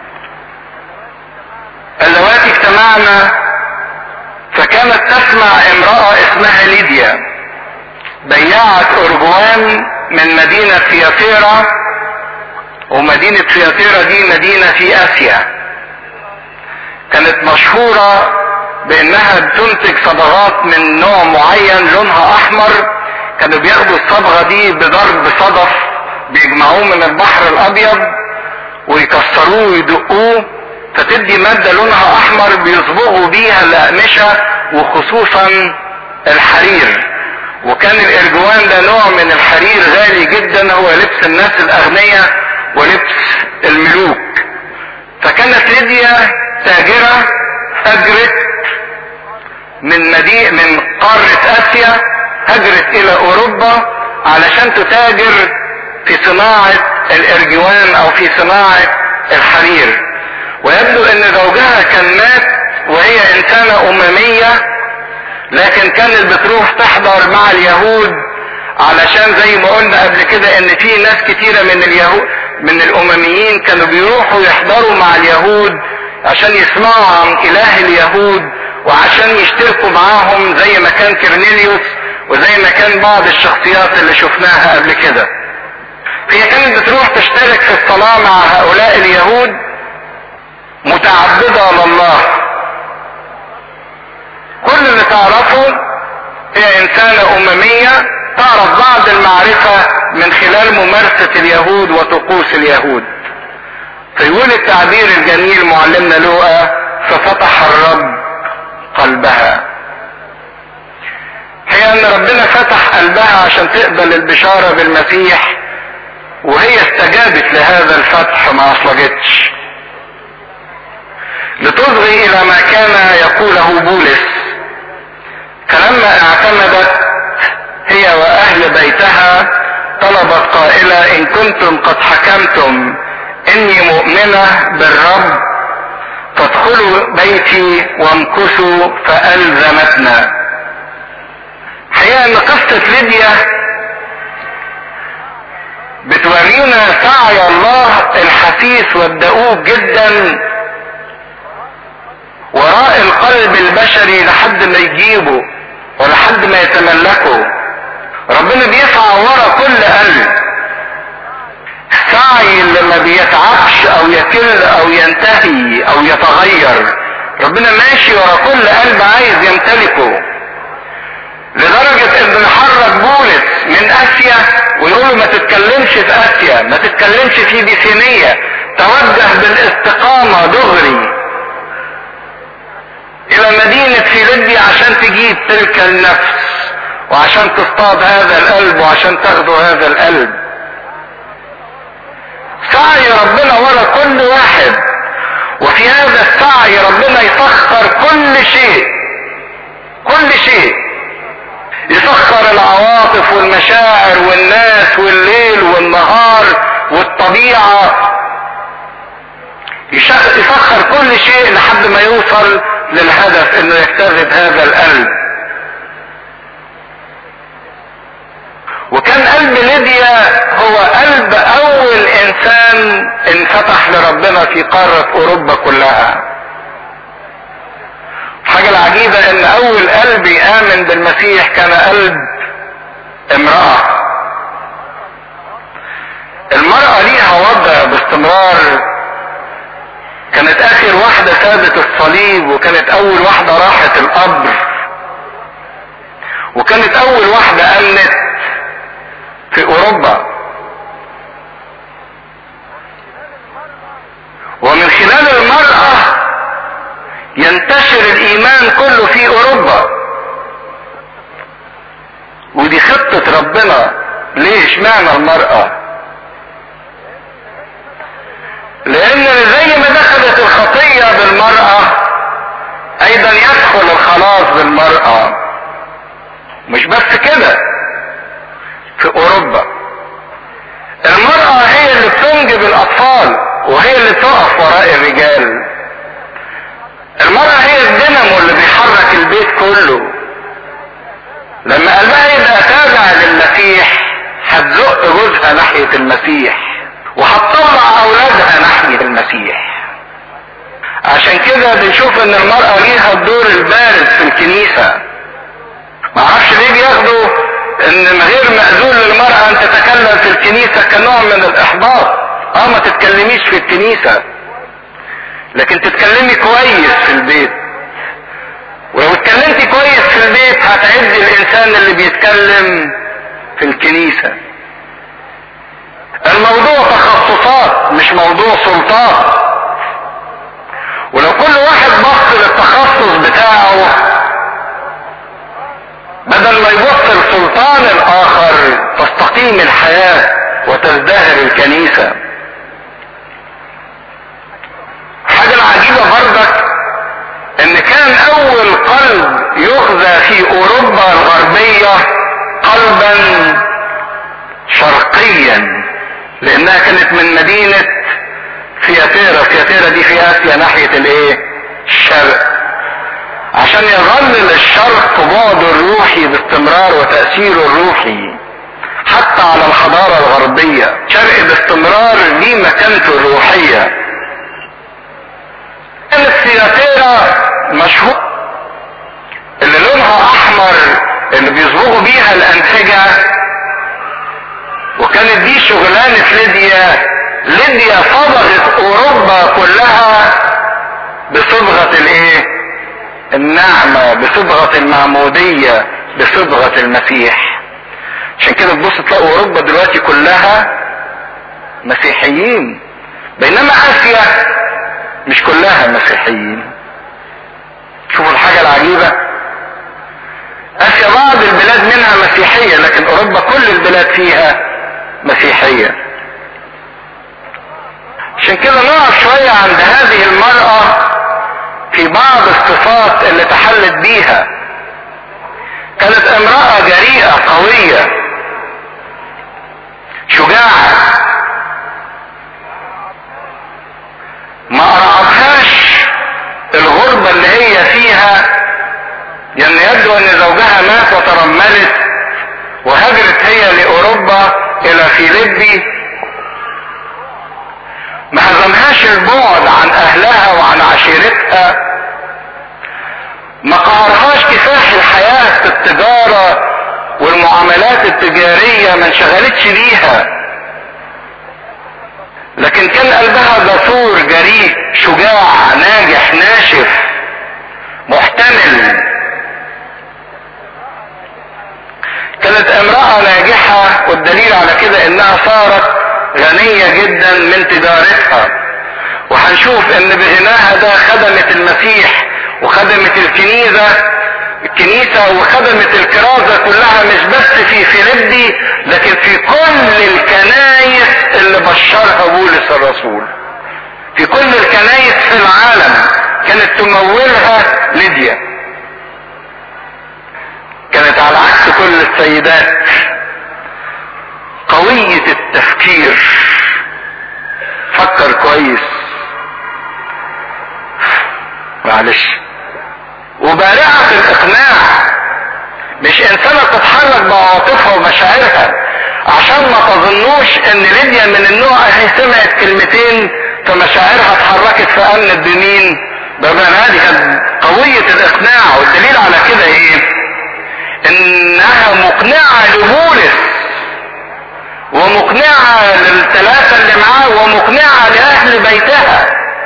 اللواتي اجتمعنا فكانت تسمع امرأة اسمها ليديا بياعة ارجوان من مدينة فياتيرا ومدينة فياتيرا دي مدينة في اسيا كانت مشهورة بانها بتنتج صبغات من نوع معين لونها احمر كانوا بياخدوا الصبغة دي بضرب صدف بيجمعوه من البحر الابيض ويكسروه ويدقوه فتدي مادة لونها احمر بيصبغوا بيها الاقمشة وخصوصا الحرير وكان الارجوان ده نوع من الحرير غالي جدا هو لبس الناس الاغنياء ولبس الملوك فكانت ليديا تاجرة هجرت من مدينة من قارة اسيا هجرت الى اوروبا علشان تتاجر في صناعة الارجوان او في صناعة الحرير ويبدو ان زوجها كان مات وهي انسانة اممية لكن كانت بتروح تحضر مع اليهود علشان زي ما قلنا قبل كده ان في ناس كتيرة من اليهود من الامميين كانوا بيروحوا يحضروا مع اليهود عشان يسمعوا عن اله اليهود وعشان يشتركوا معاهم زي ما كان كرنيليوس وزي ما كان بعض الشخصيات اللي شفناها قبل كده هي كانت بتروح تشترك في الصلاة مع هؤلاء اليهود متعبدة لله كل اللي تعرفه هي انسانة اممية تعرف بعض المعرفة من خلال ممارسة اليهود وطقوس اليهود فيقول التعبير الجميل معلمنا لوقا ففتح الرب قلبها هي ان ربنا فتح قلبها عشان تقبل البشارة بالمسيح وهي استجابت لهذا الفتح ما اصلجتش لتصغي الى ما كان يقوله بولس فلما اعتمدت هي واهل بيتها طلبت قائلة ان كنتم قد حكمتم اني مؤمنة بالرب فادخلوا بيتي وامكثوا فالزمتنا حقيقة ان قصة ليديا بتورينا سعي الله الحثيث والدؤوب جدا وراء القلب البشري لحد ما يجيبه ولحد ما يتملكه ربنا بيسعى ورا كل قلب ما بيتعبش او يكل او ينتهي او يتغير ربنا ماشي ورا كل قلب عايز يمتلكه لدرجة ان حرك بولس من اسيا ويقول له ما تتكلمش في اسيا ما تتكلمش في بيثينية توجه بالاستقامة دغري الى مدينة فيليبي عشان تجيب تلك النفس وعشان تصطاد هذا القلب وعشان تاخدوا هذا القلب سعي ربنا ورا كل واحد وفي هذا السعي ربنا يسخر كل شيء كل شيء يسخر العواطف والمشاعر والناس والليل والنهار والطبيعة يسخر كل شيء لحد ما يوصل للهدف انه يجتذب هذا القلب وكان قلب ليبيا هو قلب اول انسان انفتح لربنا في قارة اوروبا كلها الحاجة العجيبة ان اول قلب يآمن بالمسيح كان قلب امرأة المرأة ليها وضع باستمرار كانت اخر واحدة سابت الصليب وكانت اول واحدة راحت القبر وكانت اول واحدة امنت في اوروبا ومن خلال المرأة ينتشر الايمان كله في اوروبا ودي خطة ربنا ليه اشمعنى المرأة لان زي ما دخلت الخطية بالمرأة ايضا يدخل الخلاص بالمرأة مش بس كده في اوروبا المرأة هي اللي بتنجب الاطفال وهي اللي تقف وراء الرجال المرأة هي الدينامو اللي بيحرك البيت كله لما قلبها يبقى تابع للمسيح هتزق جوزها ناحية المسيح وهتطلع اولادها ناحية المسيح عشان كده بنشوف ان المرأة ليها الدور البارد في الكنيسة معرفش ليه بياخدوا ان غير مأذون للمرأة ان تتكلم في الكنيسة كنوع من الاحباط اه ما تتكلميش في الكنيسة لكن تتكلمي كويس في البيت ولو اتكلمتي كويس في البيت هتعدي الانسان اللي بيتكلم في الكنيسة الموضوع تخصصات مش موضوع سلطات ولو كل واحد بص للتخصص بتاعه بدل ما يبص لسلطان الاخر تستقيم الحياة وتزدهر الكنيسة حاجة العجيبة برضك ان كان اول قلب يغذى في اوروبا الغربية قلبا شرقيا لانها كانت من مدينة فياتيرا فياتيرا دي في اسيا ناحية الايه الشرق عشان يظل للشرق بعده الروحي باستمرار وتأثيره الروحي حتى على الحضارة الغربية شرق باستمرار ليه مكانته الروحية كانت سياتيرا مشهور اللي لونها احمر اللي بيصبغوا بيها الانسجة وكانت دي شغلانة ليديا ليديا صبغت اوروبا كلها بصبغة الايه النعمة بصبغة المعمودية بصبغة المسيح عشان كده تبص تلاقوا اوروبا دلوقتي كلها مسيحيين بينما اسيا مش كلها مسيحيين شوفوا الحاجة العجيبة اسيا بعض البلاد منها مسيحية لكن اوروبا كل البلاد فيها مسيحية عشان كده نقف شوية عند هذه المرأة في بعض الصفات اللي تحلت بيها كانت امرأة جريئة قوية شجاعة ما أرعبهاش الغربة اللي هي فيها لأن يبدو أن زوجها مات وترملت وهاجرت هي لأوروبا إلى فيليبي ما هزمهاش البعد عن أهلها وعن عشيرتها ما قهرهاش كفاح الحياة في التجارة والمعاملات التجارية ما انشغلتش بيها لكن كان قلبها جسور جريء شجاع ناجح ناشف محتمل كانت امرأة ناجحة والدليل على كده انها صارت غنية جدا من تجارتها وهنشوف ان بغناها ده خدمت المسيح وخدمت الكنيسة الكنيسة وخدمت الكرازة كلها مش بس في فيليبي لكن في كل الكنايس اللي بشرها بولس الرسول في كل الكنايس في العالم كانت تمولها ليديا كانت على عكس كل السيدات قوية التفكير فكر كويس معلش وبارعة الاقناع مش انسانة تتحرك بعواطفها ومشاعرها عشان ما تظنوش ان ليديا من النوع هي سمعت كلمتين فمشاعرها اتحركت فامنت بمين بمعنى هذه كانت قوية الاقناع والدليل على كده ايه انها مقنعة لبولس ومقنعة للثلاثة اللي معاه ومقنعة لأهل بيتها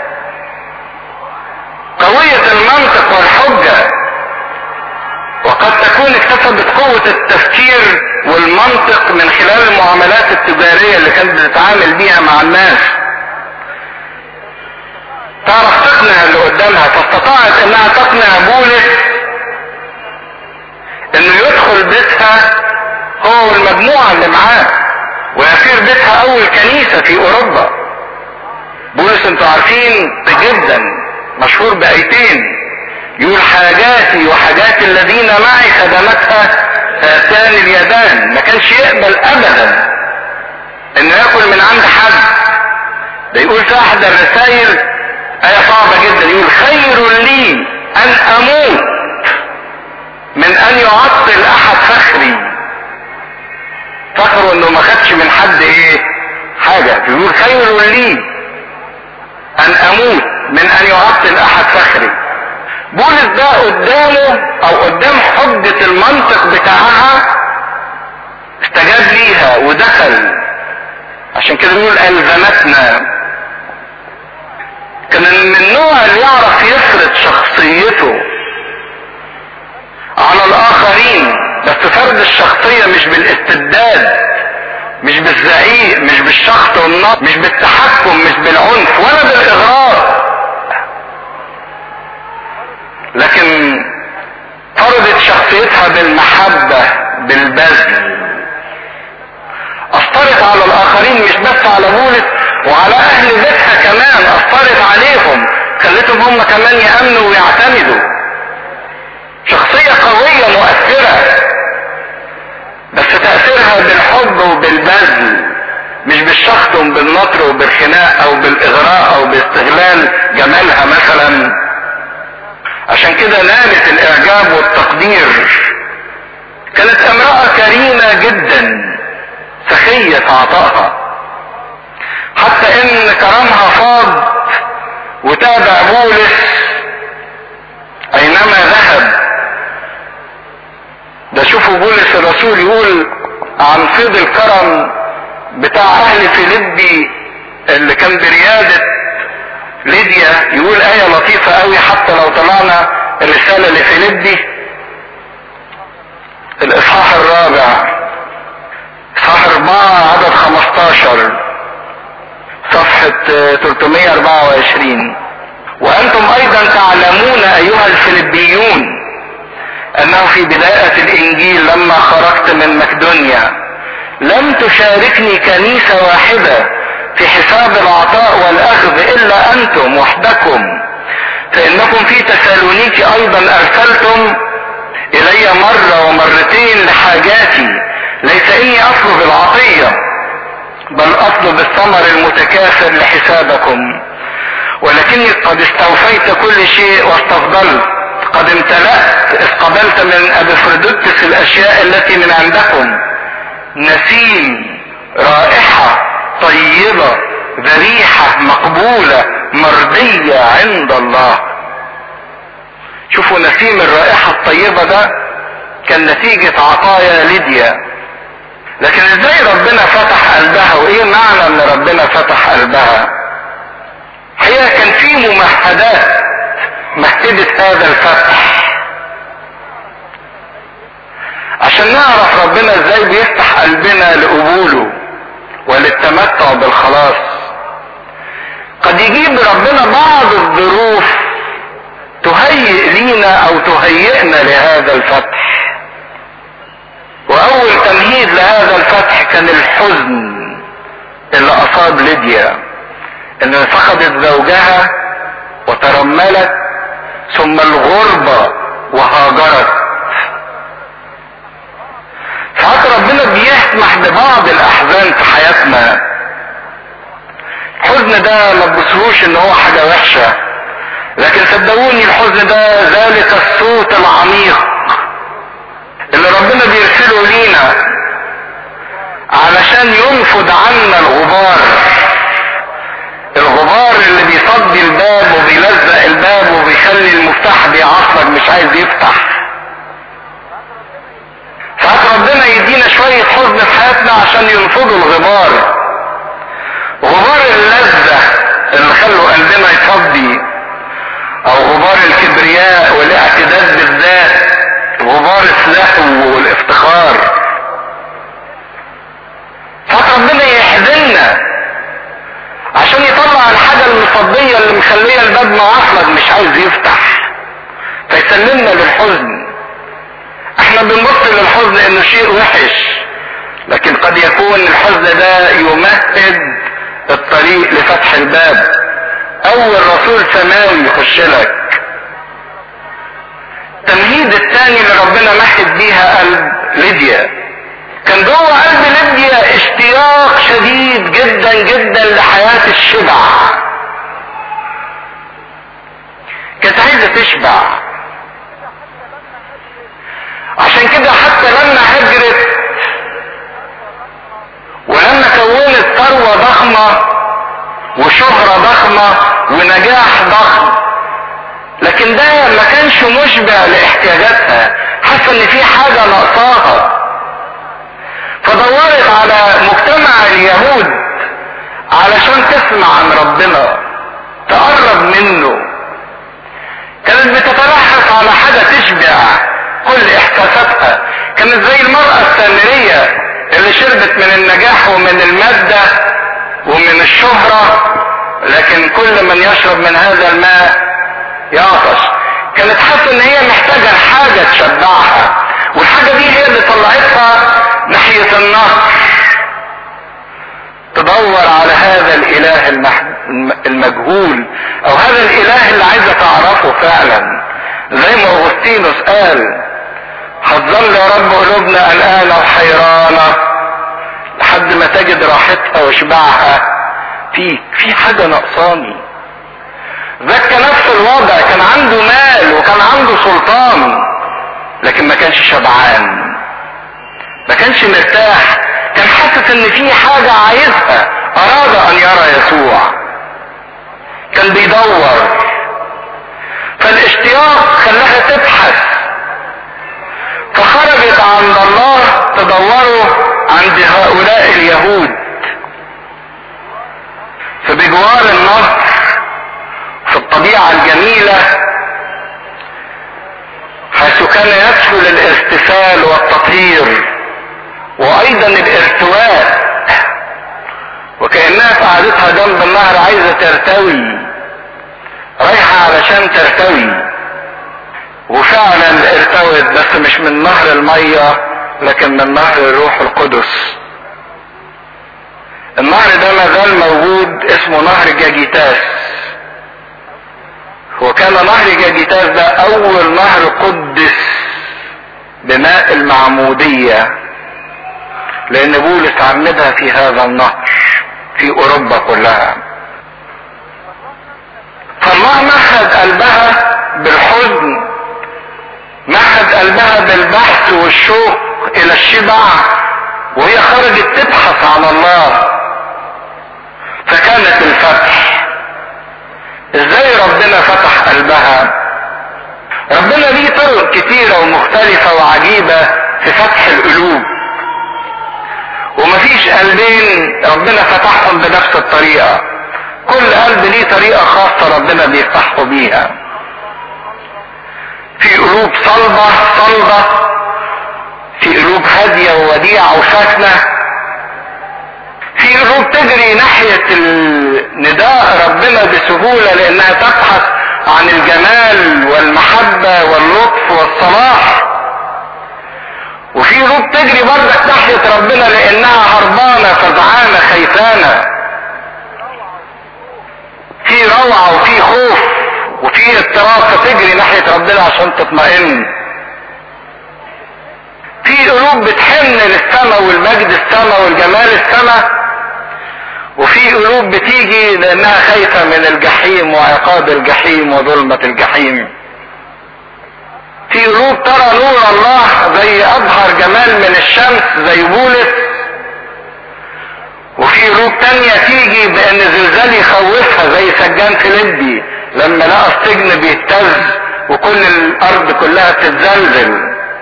قوية المنطق والحجة وقد تكون اكتسبت قوة التفكير والمنطق من خلال المعاملات التجارية اللي كانت بتتعامل بيها مع الناس تعرف تقنع اللي قدامها فاستطاعت انها تقنع بولس انه يدخل بيتها هو والمجموعة اللي معاه ويصير بيتها اول كنيسة في اوروبا بولس انتوا عارفين جدا مشهور بايتين يقول حاجاتي وحاجات الذين معي خدمتها هاتان اليدان ما كانش يقبل ابدا انه ياكل من عند حد ده يقول في احد الرسائل ايه صعبة جدا يقول خير لي ان اموت من ان يعطل احد فخري فخره انه ما خدش من حد ايه حاجة يقول خير لي ان اموت من ان يعطل احد فخري بولس ده قدامه او قدام حجة المنطق بتاعها استجاب ليها ودخل عشان كده بيقول الزمتنا كان من النوع اللي يعرف يفرض شخصيته على الاخرين بس فرض الشخصية مش بالاستبداد مش بالزعيق مش بالشخط والنط مش بالتحكم مش بالعنف ولا بالاغراء لكن فرضت شخصيتها بالمحبة بالبذل اثرت على الاخرين مش بس على بولس وعلى اهل بيتها كمان اثرت عليهم خلتهم هم كمان يامنوا ويعتمدوا شخصية قوية مؤثرة بس تأثيرها بالحب وبالبذل مش بالشخط وبالنطر وبالخناق او بالاغراء او باستغلال جمالها مثلا عشان كده نالت الاعجاب والتقدير كانت امرأة كريمة جدا سخية عطائها حتى ان كرمها فاض وتابع بولس اينما ذهب ده شوفوا بولس الرسول يقول عن فيض الكرم بتاع اهل فيليبي اللي كان بريادة ليديا يقول آية لطيفة قوي حتى لو طلعنا الرسالة لفيليبي الإصحاح الرابع إصحاح أربعة عدد 15 صفحة 324 وأنتم أيضا تعلمون أيها الفيلبيون أنه في بداية الإنجيل لما خرجت من مقدونيا لم تشاركني كنيسة واحدة في حساب العطاء والأخذ إلا أنتم وحدكم فإنكم في تسالونيك أيضا أرسلتم إلي مرة ومرتين لحاجاتي ليس إني أطلب العطية بل أطلب الثمر المتكاثر لحسابكم ولكني قد استوفيت كل شيء واستفضلت قد امتلأت إذ قبلت من أبفردوتس الأشياء التي من عندكم نسيم رائحة طيبة ذبيحة مقبولة مرضية عند الله شوفوا نسيم الرائحة الطيبة ده كان نتيجة عطايا ليديا لكن ازاي ربنا فتح فتح قلبها وايه معنى ان ربنا فتح قلبها هي كان في ممهدات مهدت هذا الفتح عشان نعرف ربنا ازاي بيفتح قلبنا لقبوله وللتمتع بالخلاص قد يجيب ربنا بعض الظروف تهيئ لينا او تهيئنا لهذا الفتح واول تمهيد لهذا الفتح كان الحزن اللي اصاب ليديا ان فقدت زوجها وترملت ثم الغربة وهاجرت ساعات ربنا بيسمح ببعض الاحزان في حياتنا الحزن ده ما تبصروش ان هو حاجة وحشة لكن صدقوني الحزن ده ذلك الصوت العميق اللي ربنا بيرسله لينا علشان ينفض عنا الغبار الغبار اللي بيصدي الباب وبيلزق الباب وبيخلي المفتاح بيعصلك مش عايز يفتح ساعات ربنا يدينا شوية حزن في حياتنا عشان ينفضوا الغبار غبار اللذة اللي خلوا قلبنا يفضي او غبار الكبرياء والاعتداد بالذات غبار اللهو والافتخار ساعات ربنا يحزننا عشان يطلع الحاجة المصدية اللي مخلية الباب معصلك مش عايز يفتح فيسلمنا للحزن احنا بنبص للحزن انه شيء وحش لكن قد يكون الحزن ده يمهد الطريق لفتح الباب اول رسول سماوي يخش لك التمهيد الثاني اللي ربنا مهد بيها قلب ليديا كان جوه قلب ليديا اشتياق شديد جدا جدا لحياة الشبع كانت عايزة تشبع عشان كده حتى لما هجرت ولما كونت ثروة ضخمة وشهرة ضخمة ونجاح ضخم لكن ده ما كانش مشبع لاحتياجاتها حاسه ان في حاجه ناقصاها فدورت على مجتمع اليهود علشان تسمع عن ربنا تقرب منه كانت بتتلحس على حاجه تشبع كل احساساتها كانت زي المراه السامريه اللي شربت من النجاح ومن الماده ومن الشهره لكن كل من يشرب من هذا الماء يعطش كانت حاسه ان هي محتاجه حاجه تشبعها والحاجه دي هي اللي طلعتها ناحيه النهر تدور على هذا الاله المجهول او هذا الاله اللي عايزه تعرفه فعلا زي ما اغسطينوس قال هتظل يا رب قلوبنا قلقانه وحيرانه لحد ما تجد راحتها وشبعها فيك في حاجه ناقصاني ذاك نفس الوضع كان عنده مال وكان عنده سلطان لكن ما كانش شبعان ما كانش مرتاح كان حاسس ان في حاجة عايزها اراد ان يرى يسوع كان بيدور فالاشتياق خلاها تبحث فخرجت عند الله تدوره عند هؤلاء اليهود فبجوار النهر في الطبيعة الجميلة حيث كان يسهل الاغتسال والتطهير وايضا الارتواء وكأنها في قعدتها جنب النهر عايزة ترتوي رايحة علشان ترتوي وفعلا ارتوت بس مش من نهر المية لكن من نهر الروح القدس النهر ده ما زال موجود اسمه نهر جاجيتاس وكان نهر جاجيتاس ده اول نهر قدس بماء المعمودية لان بولس عمدها في هذا النهر في اوروبا كلها فالله مهد قلبها بالحزن مهد قلبها بالبحث والشوق الى الشبع وهي خرجت تبحث عن الله فكانت الفتح ازاي ربنا فتح قلبها ربنا ليه طرق كتيرة ومختلفة وعجيبة في فتح القلوب ومفيش قلبين ربنا فتحهم بنفس الطريقة كل قلب ليه طريقة خاصة ربنا بيفتحه بيها في قلوب صلبة صلبة في قلوب هادية ووديعة وساكنة في قلوب تجري ناحية نداء ربنا بسهولة لانها تبحث عن الجمال والمحبة واللطف والصلاح وفي قلوب تجري بردك ناحية ربنا لانها هربانة فزعانة خيفانة في روعة وفي خوف وفي اضطراب فتجري ناحية ربنا عشان تطمئن في قلوب بتحن للسماء والمجد السماء والجمال السماء وفي قلوب بتيجي لانها خايفة من الجحيم وعقاب الجحيم وظلمة الجحيم في قلوب ترى نور الله زي اظهر جمال من الشمس زي بولس وفي قلوب تانية تيجي بان زلزال يخوفها زي سجان فيليبي لما لقى السجن بيهتز وكل الارض كلها بتتزلزل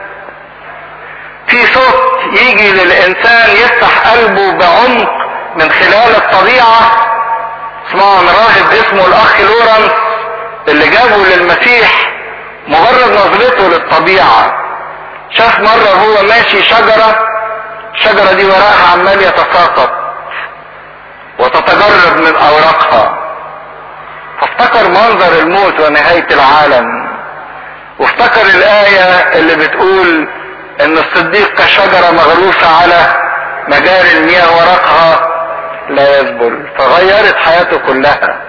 في صوت يجي للانسان يفتح قلبه بعمق من خلال الطبيعة اسمعوا عن راهب اسمه الاخ لورنس اللي جابه للمسيح مجرد نظرته للطبيعة شاف مرة هو ماشي شجرة الشجرة دي ورقها عمال يتساقط وتتجرد من اوراقها فافتكر منظر الموت ونهاية العالم وافتكر الآية اللي بتقول ان الصديق كشجرة مغروسة على مجاري المياه ورقها لا يذبل فغيرت حياته كلها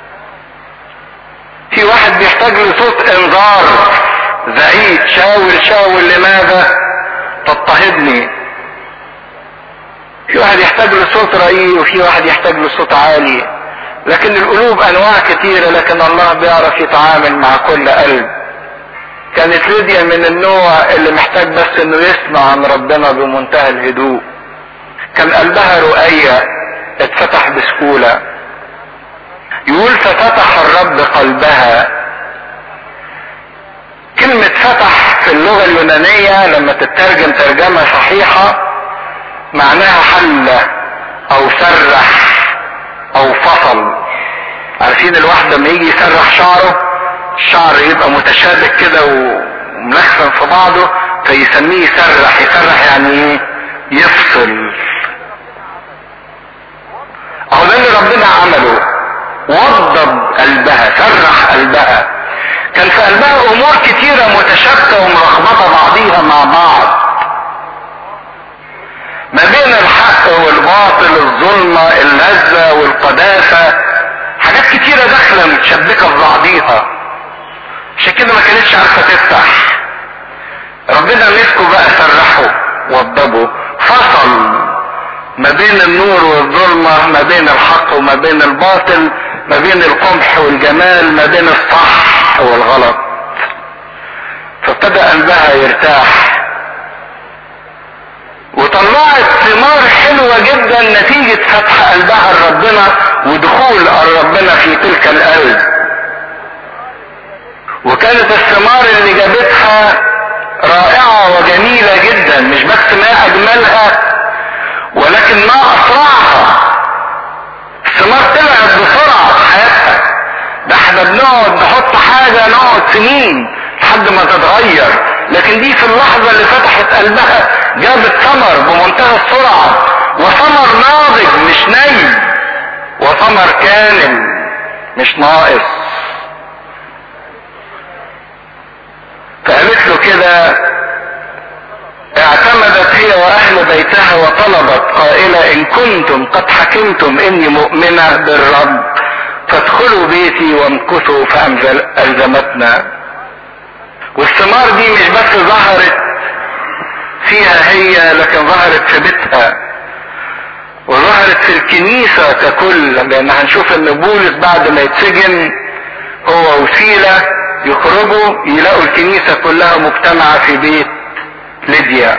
في واحد بيحتاج لصوت انذار زعيد شاول شاول لماذا تضطهدني في واحد يحتاج لصوت رقيق وفي واحد يحتاج لصوت عالي لكن القلوب انواع كتيرة لكن الله بيعرف يتعامل مع كل قلب كانت ليديا من النوع اللي محتاج بس انه يسمع عن ربنا بمنتهى الهدوء كان قلبها رؤية اتفتح بسهولة يقول ففتح الرب قلبها كلمة فتح في اللغة اليونانية لما تترجم ترجمة صحيحة معناها حل او سرح او فصل عارفين الواحد لما يجي يسرح شعره الشعر يبقى متشابك كده وملخفن في بعضه فيسميه يسرح يسرح يعني ايه يفصل اهو ده اللي ربنا عمله وضب قلبها سرح قلبها كان في قلبها امور كتيرة متشابكة وملخبطة بعضيها مع بعض ما بين الحق والباطل الظلمة اللذة والقداسة حاجات كتيرة داخلة متشبكة في بعضيها عشان كده ما كانتش عارفة تفتح ربنا مسكه بقى سرحه وضبه فصل ما بين النور والظلمة ما بين الحق وما بين الباطل ما بين القمح والجمال ما بين الصح والغلط فابتدى قلبها يرتاح وطلعت ثمار حلوة جدا نتيجة فتح قلبها لربنا ودخول ربنا في تلك القلب وكانت الثمار اللي جابتها رائعة وجميلة جدا مش بس ما اجملها ولكن ما اسرعها الثمار طلعت بسرعة في حياتها ده احنا بنقعد نحط حاجة نقعد سنين لحد ما تتغير لكن دي في اللحظة اللي فتحت قلبها جابت ثمر بمنتهى السرعة وثمر ناضج مش نايم وثمر كامل مش ناقص فقالت له كده اعتمدت هي واهل بيتها وطلبت قائلة ان كنتم قد حكمتم اني مؤمنة بالرب فادخلوا بيتي وامكثوا فالزمتنا والثمار دي مش بس ظهرت فيها هي لكن ظهرت في بيتها وظهرت في الكنيسة ككل لان هنشوف ان بولس بعد ما يتسجن هو وسيلة يخرجوا يلاقوا الكنيسة كلها مجتمعة في بيت ليديا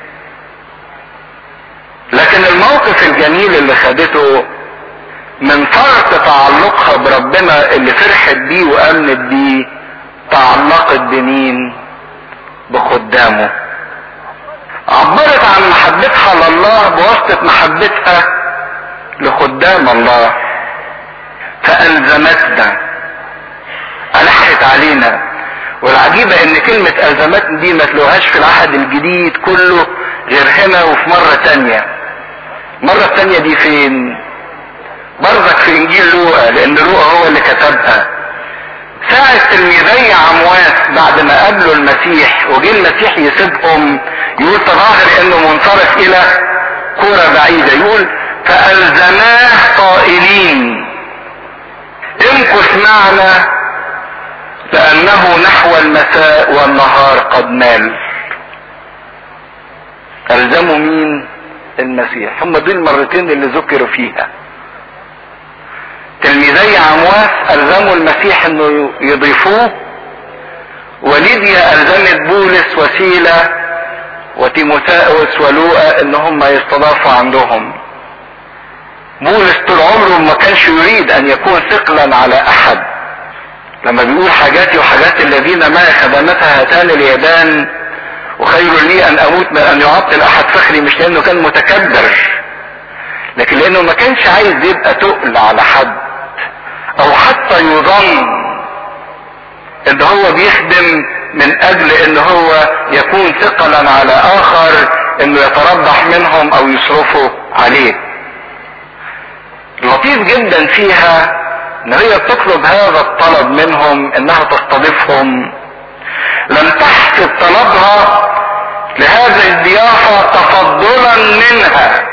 لكن الموقف الجميل اللي خدته من فرط تعلقها بربنا اللي فرحت بيه وامنت بيه تعلقت بمين بخدامه عبرت عن محبتها لله بواسطة محبتها لخدام الله فألزمتنا ألحت علينا والعجيبة ان كلمة ألزمتنا دي ما تلوهاش في العهد الجديد كله غير هنا وفي مرة تانية مرة تانية دي فين برضك في انجيل لوقا لان لوقا هو اللي كتبها ساعة تلميذي عمواس بعد ما قابلوا المسيح وجه المسيح يسيبهم يقول تظاهر انه منصرف الى كرة بعيدة يقول فألزماه قائلين امكث معنا لأنه نحو المساء والنهار قد مال ألزموا مين المسيح هم دول المرتين اللي ذكروا فيها تلميذي عمواس ألزموا المسيح انه يضيفوه وليديا ألزمت بولس وسيلة وتيموثاوس ولوقا ان هم يستضافوا عندهم بولس طول عمره ما كانش يريد ان يكون ثقلا على احد لما بيقول حاجاتي وحاجات الذين معي خدمتها هاتان اليدان وخير لي ان اموت من ان يعطل احد فخري مش لانه كان متكبر لكن لانه ما كانش عايز يبقى تقل على حد او حتى يظن ان هو بيخدم من اجل ان هو يكون ثقلا على اخر انه يتربح منهم او يصرفوا عليه لطيف جدا فيها ان هي بتطلب هذا الطلب منهم انها تستضيفهم لم تحسب طلبها لهذه الضيافة تفضلا منها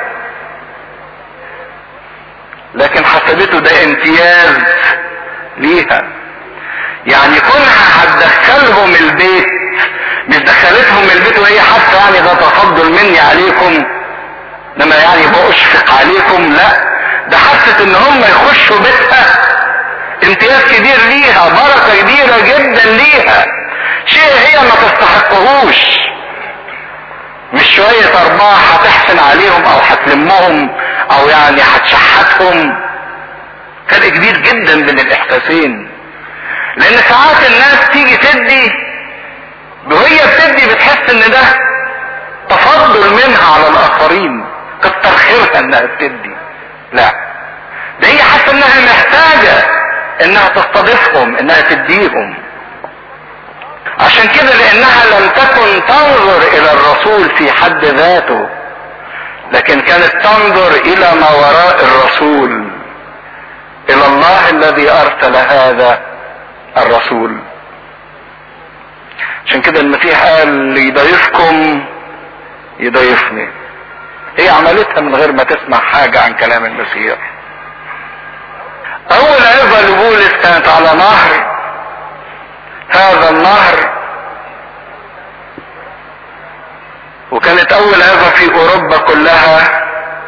لكن حسبته ده امتياز ليها يعني كونها هتدخلهم البيت مش دخلتهم البيت وهي حاسه يعني ده تفضل مني عليكم انما يعني بأشفق عليكم لا ده حست ان هم يخشوا بيتها امتياز كبير ليها بركة كبيرة جدا ليها شيء هي ما تستحقهوش مش شوية ارباح هتحسن عليهم او هتلمهم او يعني هتشحتهم فرق كبير جدا بين الاحساسين لان ساعات الناس تيجي تدي وهي بتدي بتحس ان ده تفضل منها على الاخرين كتر خيرها انها بتدي لا ده هي حاسه انها محتاجه انها تستضيفهم انها تديهم عشان كده لانها لم تكن تنظر الى الرسول في حد ذاته لكن كانت تنظر الى ما وراء الرسول الى الله الذي ارسل هذا الرسول عشان كده المسيح قال يضيفكم يضيفني هي عملتها من غير ما تسمع حاجة عن كلام المسيح اول عظة لبولس كانت على نهر هذا النهر وكانت اول عظة في اوروبا كلها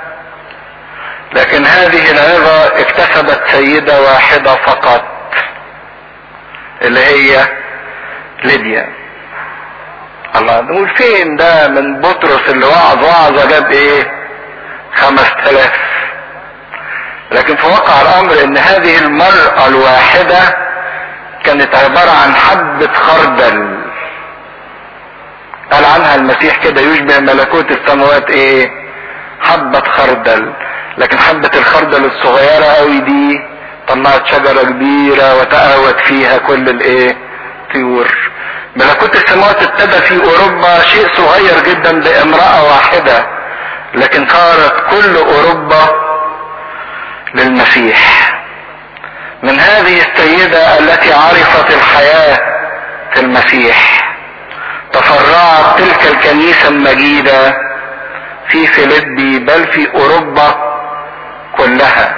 لكن هذه العظة اكتسبت سيدة واحدة فقط اللي هي ليديا الله نقول فين ده من بطرس اللي وعظ وعظة جاب ايه خمس تلاف لكن في واقع الامر ان هذه المرأة الواحدة كانت عبارة عن حبة خردل قال عنها المسيح كده يشبه ملكوت السماوات ايه حبة خردل لكن حبة الخردل الصغيرة قوي دي طلعت شجرة كبيرة وتقاوت فيها كل الايه طيور ملكوت السماوات ابتدى في اوروبا شيء صغير جدا بامرأة واحدة لكن صارت كل اوروبا للمسيح من هذه السيدة التي عرفت الحياة في المسيح تفرعت تلك الكنيسة المجيدة في فيليبي بل في اوروبا كلها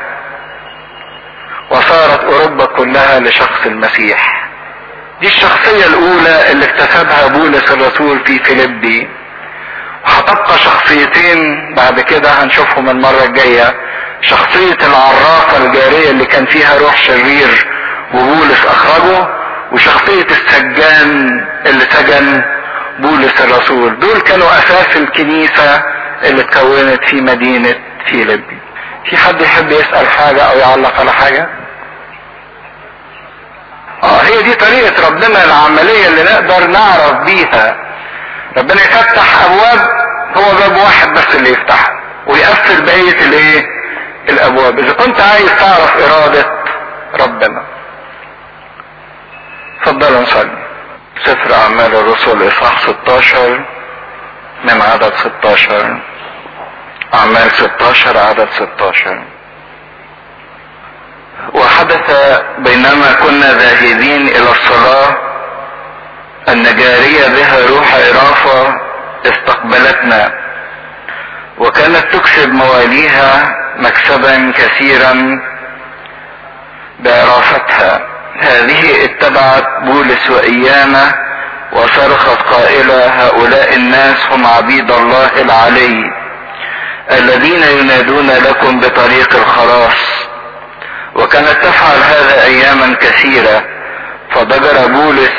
وصارت اوروبا كلها لشخص المسيح دي الشخصية الاولى اللي اكتسبها بولس الرسول في فيليبي وهتبقى شخصيتين بعد كده هنشوفهم المرة الجاية شخصية العرافة الجارية اللي كان فيها روح شرير وبولس اخرجه وشخصية السجان اللي سجن بولس الرسول دول كانوا اساس الكنيسة اللي اتكونت في مدينة فيليبي في حد يحب يسأل حاجة او يعلق على حاجة اه هي دي طريقة ربنا العملية اللي نقدر نعرف بيها ربنا يفتح ابواب هو باب واحد بس اللي يفتحه ويقفل بقية الايه الابواب اذا كنت عايز تعرف ارادة ربنا اتفضلوا نصلي سفر اعمال الرسل اصحاح 16 من عدد 16 اعمال 16 عدد 16 وحدث بينما كنا ذاهبين الى الصلاة ان جارية بها روح عرافة استقبلتنا وكانت تكسب مواليها مكسبا كثيرا بعرافتها هذه اتبعت بولس وايانا وصرخت قائلة هؤلاء الناس هم عبيد الله العلي الذين ينادون لكم بطريق الخلاص وكانت تفعل هذا اياما كثيرة فضجر بولس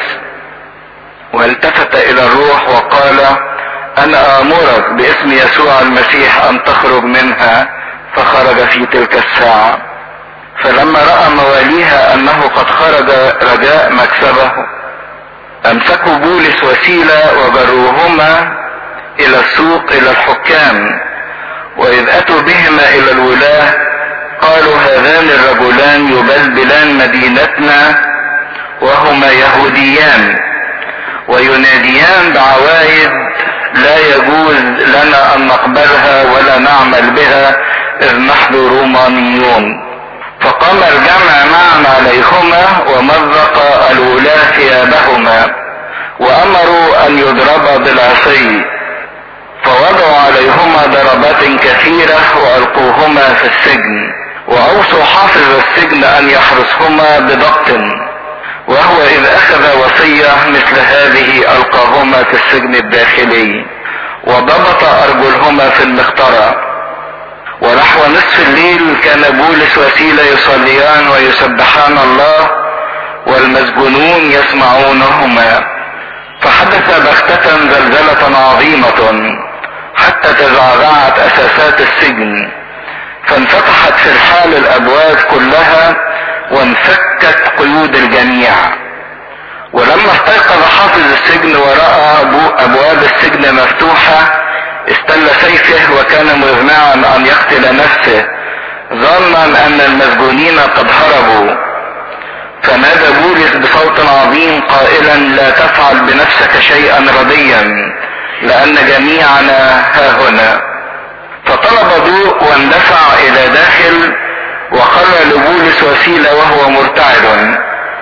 والتفت الى الروح وقال انا امرك باسم يسوع المسيح ان تخرج منها فخرج في تلك الساعة فلما رأى مواليها انه قد خرج رجاء مكسبه امسكوا بولس وسيلة وجروهما الى السوق الى الحكام واذ اتوا بهما الى الولاة قالوا هذان الرجلان يبلبلان مدينتنا وهما يهوديان ويناديان بعوائد لا يجوز لنا ان نقبلها ولا نعمل بها اذ نحن رومانيون فقام الجمع معا عليهما ومزق الولاة ثيابهما وامروا ان يضربا بالعصي فوضعوا عليهما ضربات كثيرة والقوهما في السجن واوصوا حافظ السجن ان يحرسهما بضبط وهو اذ اخذ وصية مثل هذه القاهما في السجن الداخلي وضبط ارجلهما في المخترة ونحو نصف الليل كان بولس وسيلة يصليان ويسبحان الله والمسجونون يسمعونهما فحدث بغتة زلزلة عظيمة حتى تزعزعت اساسات السجن فانفتحت في الحال الابواب كلها وانفكت قيود الجميع ولما استيقظ حافظ السجن ورأى ابواب السجن مفتوحة استل سيفه وكان مزمعا ان يقتل نفسه ظنا ان المسجونين قد هربوا فنادى بولس بصوت عظيم قائلا لا تفعل بنفسك شيئا رديا لان جميعنا ها هنا فطلب ضوء واندفع الى داخل وقال لبولس وسيلة وهو مرتعد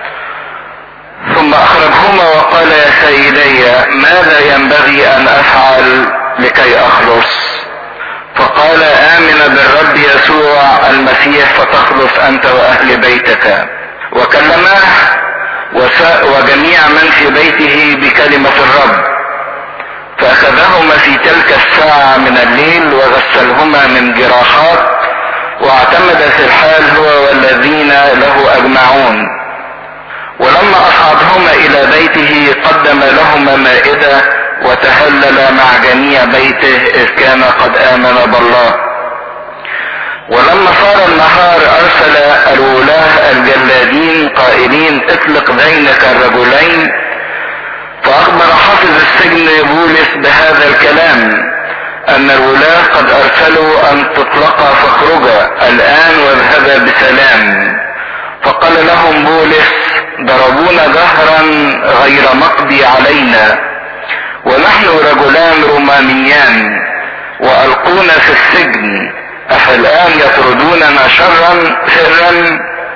ثم اخرجهما وقال يا سيدي ماذا ينبغي ان افعل لكي اخلص فقال امن بالرب يسوع المسيح فتخلص انت واهل بيتك وكلماه وجميع من في بيته بكلمة الرب فاخذهما في تلك الساعة من الليل وغسلهما من جراحات واعتمد في الحال هو والذين له اجمعون ولما اصعدهما الى بيته قدم لهما مائدة وتهلل مع جميع بيته اذ كان قد امن بالله ولما صار النهار ارسل الولاه الجلادين قائلين اطلق ذينك الرجلين فاخبر حافظ السجن بولس بهذا الكلام ان الولاة قد ارسلوا ان تطلقا فاخرجا الان واذهبا بسلام فقال لهم بولس ضربونا جهرا غير مقضي علينا ونحن رجلان رومانيان والقونا في السجن افالان يطردوننا شرا سرا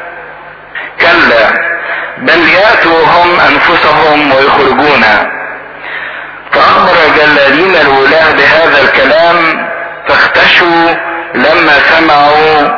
كلا بل ياتوا هم انفسهم ويخرجونا فأخبر الجلادين الولاة بهذا الكلام فاختشوا لما سمعوا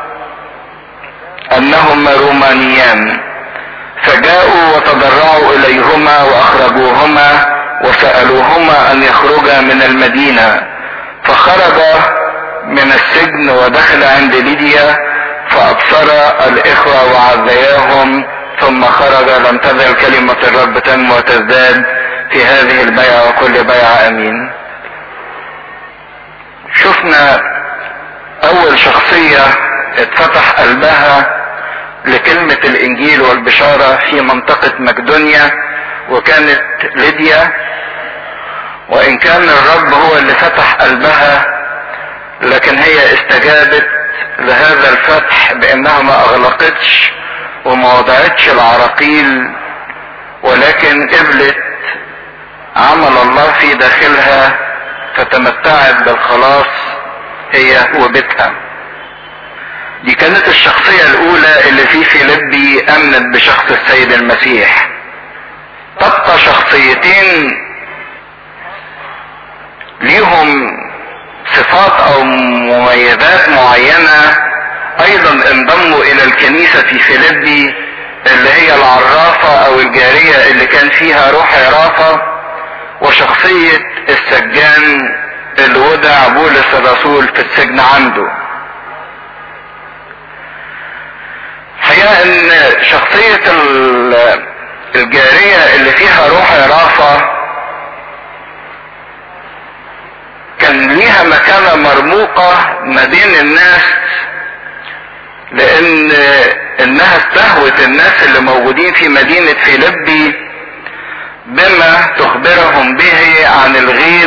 أنهما رومانيان فجاءوا وتضرعوا إليهما وأخرجوهما وسألوهما أن يخرجا من المدينة فخرج من السجن ودخل عند ليديا فأبصر الإخوة وعزياهم ثم خرج لم تزل كلمة الرب تنمو وتزداد في هذه البيعة وكل بيعة امين شفنا اول شخصية اتفتح قلبها لكلمة الانجيل والبشارة في منطقة مقدونيا وكانت ليديا وان كان الرب هو اللي فتح قلبها لكن هي استجابت لهذا الفتح بانها ما اغلقتش وما وضعتش العراقيل ولكن قبلت عمل الله في داخلها فتمتعت بالخلاص هي وبيتها دي كانت الشخصية الأولى اللي في فيلبي أمنت بشخص السيد المسيح تبقى شخصيتين ليهم صفات أو مميزات معينة أيضا انضموا إلى الكنيسة في فيلبي اللي هي العرافة أو الجارية اللي كان فيها روح عرافة وشخصية السجان اللي ودع بولس الرسول في السجن عنده حقيقة ان شخصية الجارية اللي فيها روح عرافة كان ليها مكانة مرموقة ما بين الناس لان انها استهوت الناس اللي موجودين في مدينة فيلبي بما تخبرهم به عن الغيب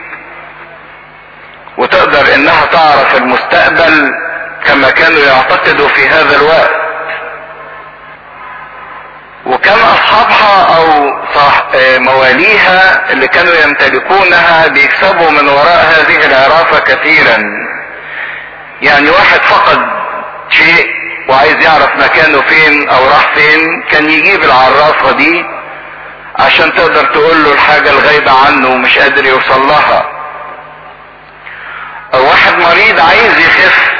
وتقدر انها تعرف المستقبل كما كانوا يعتقدوا في هذا الوقت وكان اصحابها او صح مواليها اللي كانوا يمتلكونها بيكسبوا من وراء هذه العرافة كثيرا يعني واحد فقد شيء وعايز يعرف مكانه فين او راح فين كان يجيب العرافة دي عشان تقدر تقول له الحاجة الغايبة عنه ومش قادر يوصل لها او واحد مريض عايز يخف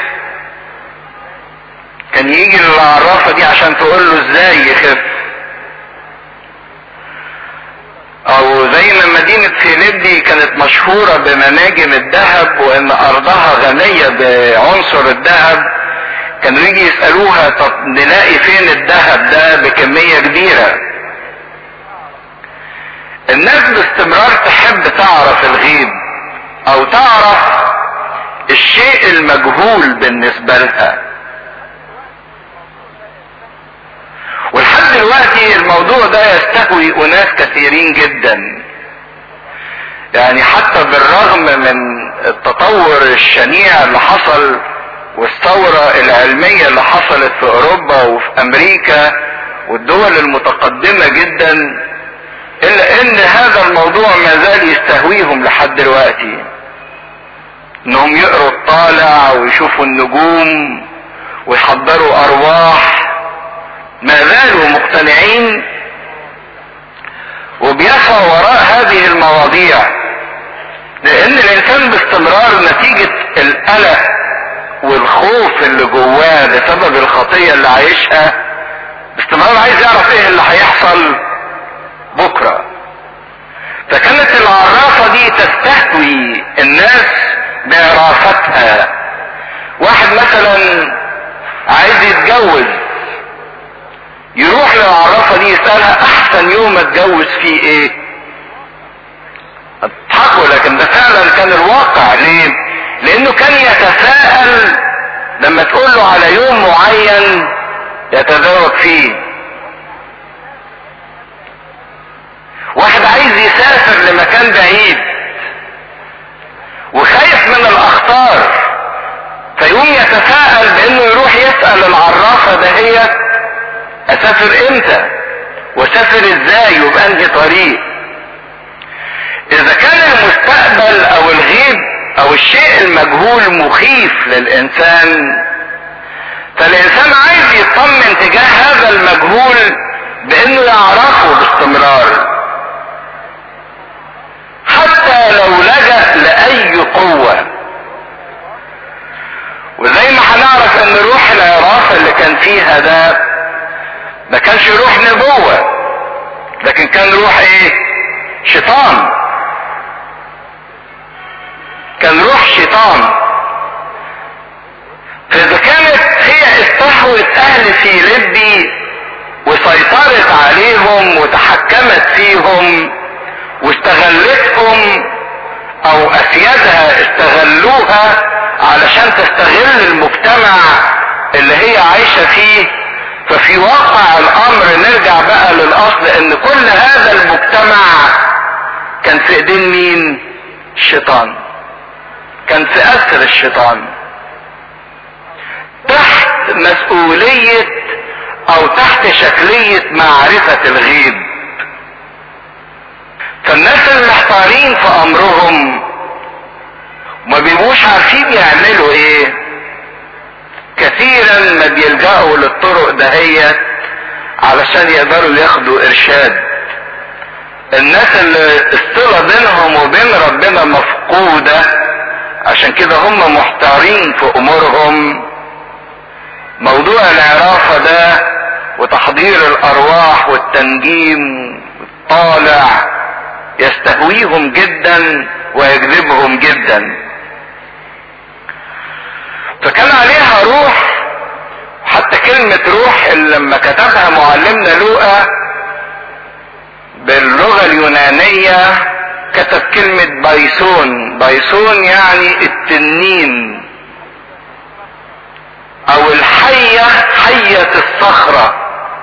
كان يجي للعرافة دي عشان تقول له ازاي يخف او زي ما مدينة فيليبي كانت مشهورة بمناجم الذهب وان ارضها غنية بعنصر الذهب كانوا يجي يسألوها طب نلاقي فين الذهب ده بكمية كبيرة الناس باستمرار تحب تعرف الغيب او تعرف الشيء المجهول بالنسبة لها ولحد دلوقتي الموضوع ده يستهوي اناس كثيرين جدا يعني حتى بالرغم من التطور الشنيع اللي حصل والثورة العلمية اللي حصلت في اوروبا وفي امريكا والدول المتقدمة جدا الا ان هذا الموضوع ما زال يستهويهم لحد دلوقتي انهم يقروا الطالع ويشوفوا النجوم ويحضروا ارواح ما زالوا مقتنعين وبيسعوا وراء هذه المواضيع لان الانسان باستمرار نتيجة القلق والخوف اللي جواه بسبب الخطية اللي عايشها باستمرار عايز يعرف ايه اللي هيحصل بكرة فكانت العرافة دي تستهوي الناس بعرافتها واحد مثلا عايز يتجوز يروح للعرافة دي يسألها احسن يوم اتجوز فيه ايه اضحكوا لكن ده فعلا كان الواقع ليه لانه كان يتساءل لما تقول له على يوم معين يتزوج فيه واحد عايز يسافر لمكان بعيد وخايف من الاخطار فيقوم يتساءل بانه يروح يسأل العرافة دهيت اسافر امتى واسافر ازاي وبانهي طريق اذا كان المستقبل او الغيب او الشيء المجهول مخيف للانسان فالانسان عايز يطمن تجاه هذا المجهول بانه يعرفه باستمرار حتى لو لجأ لأي قوة وزي ما هنعرف ان روح العرافة اللي كان فيها ده ما كانش روح نبوة لكن كان روح ايه شيطان كان روح شيطان فاذا كانت هي استهوت اهل فيلبي وسيطرت عليهم وتحكمت فيهم واستغلتهم او اسيادها استغلوها علشان تستغل المجتمع اللي هي عايشة فيه ففي واقع الامر نرجع بقى للاصل ان كل هذا المجتمع كان في ايدين مين الشيطان كان في اثر الشيطان تحت مسؤولية او تحت شكلية معرفة الغيب فالناس المحتارين في امرهم ما بيبقوش عارفين يعملوا ايه كثيرا ما بيلجأوا للطرق دهيت علشان يقدروا ياخدوا ارشاد الناس اللي الصلة بينهم وبين ربنا مفقودة عشان كده هم محتارين في امورهم موضوع العرافة ده وتحضير الارواح والتنجيم والطالع يستهويهم جدا ويجذبهم جدا فكان عليها روح حتى كلمة روح اللي لما كتبها معلمنا لوقا باللغة اليونانية كتب كلمة بايسون بايسون يعني التنين او الحية حية الصخرة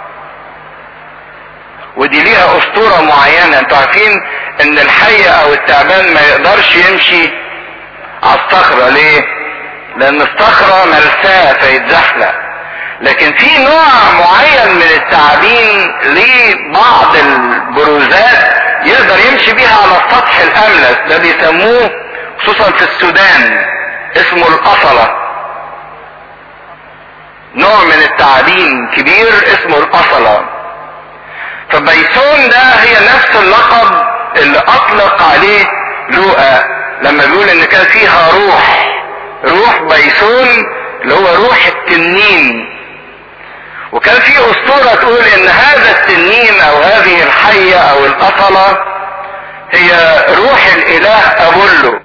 ودي ليها اسطورة معينة انتوا عارفين ان الحية او التعبان ما يقدرش يمشي على الصخرة ليه لان الصخرة ملساة فيتزحلق لكن في نوع معين من التعابين ليه بعض البروزات يقدر يمشي بيها على السطح الاملس ده بيسموه خصوصا في السودان اسمه الاصلة نوع من التعابين كبير اسمه الاصلة فبيسون ده هي نفس اللقب اللي اطلق عليه لوقا لما بيقول ان كان فيها روح روح بيسون اللي هو روح التنين وكان في اسطورة تقول ان هذا التنين او هذه الحية او الاصلة هي روح الاله ابولو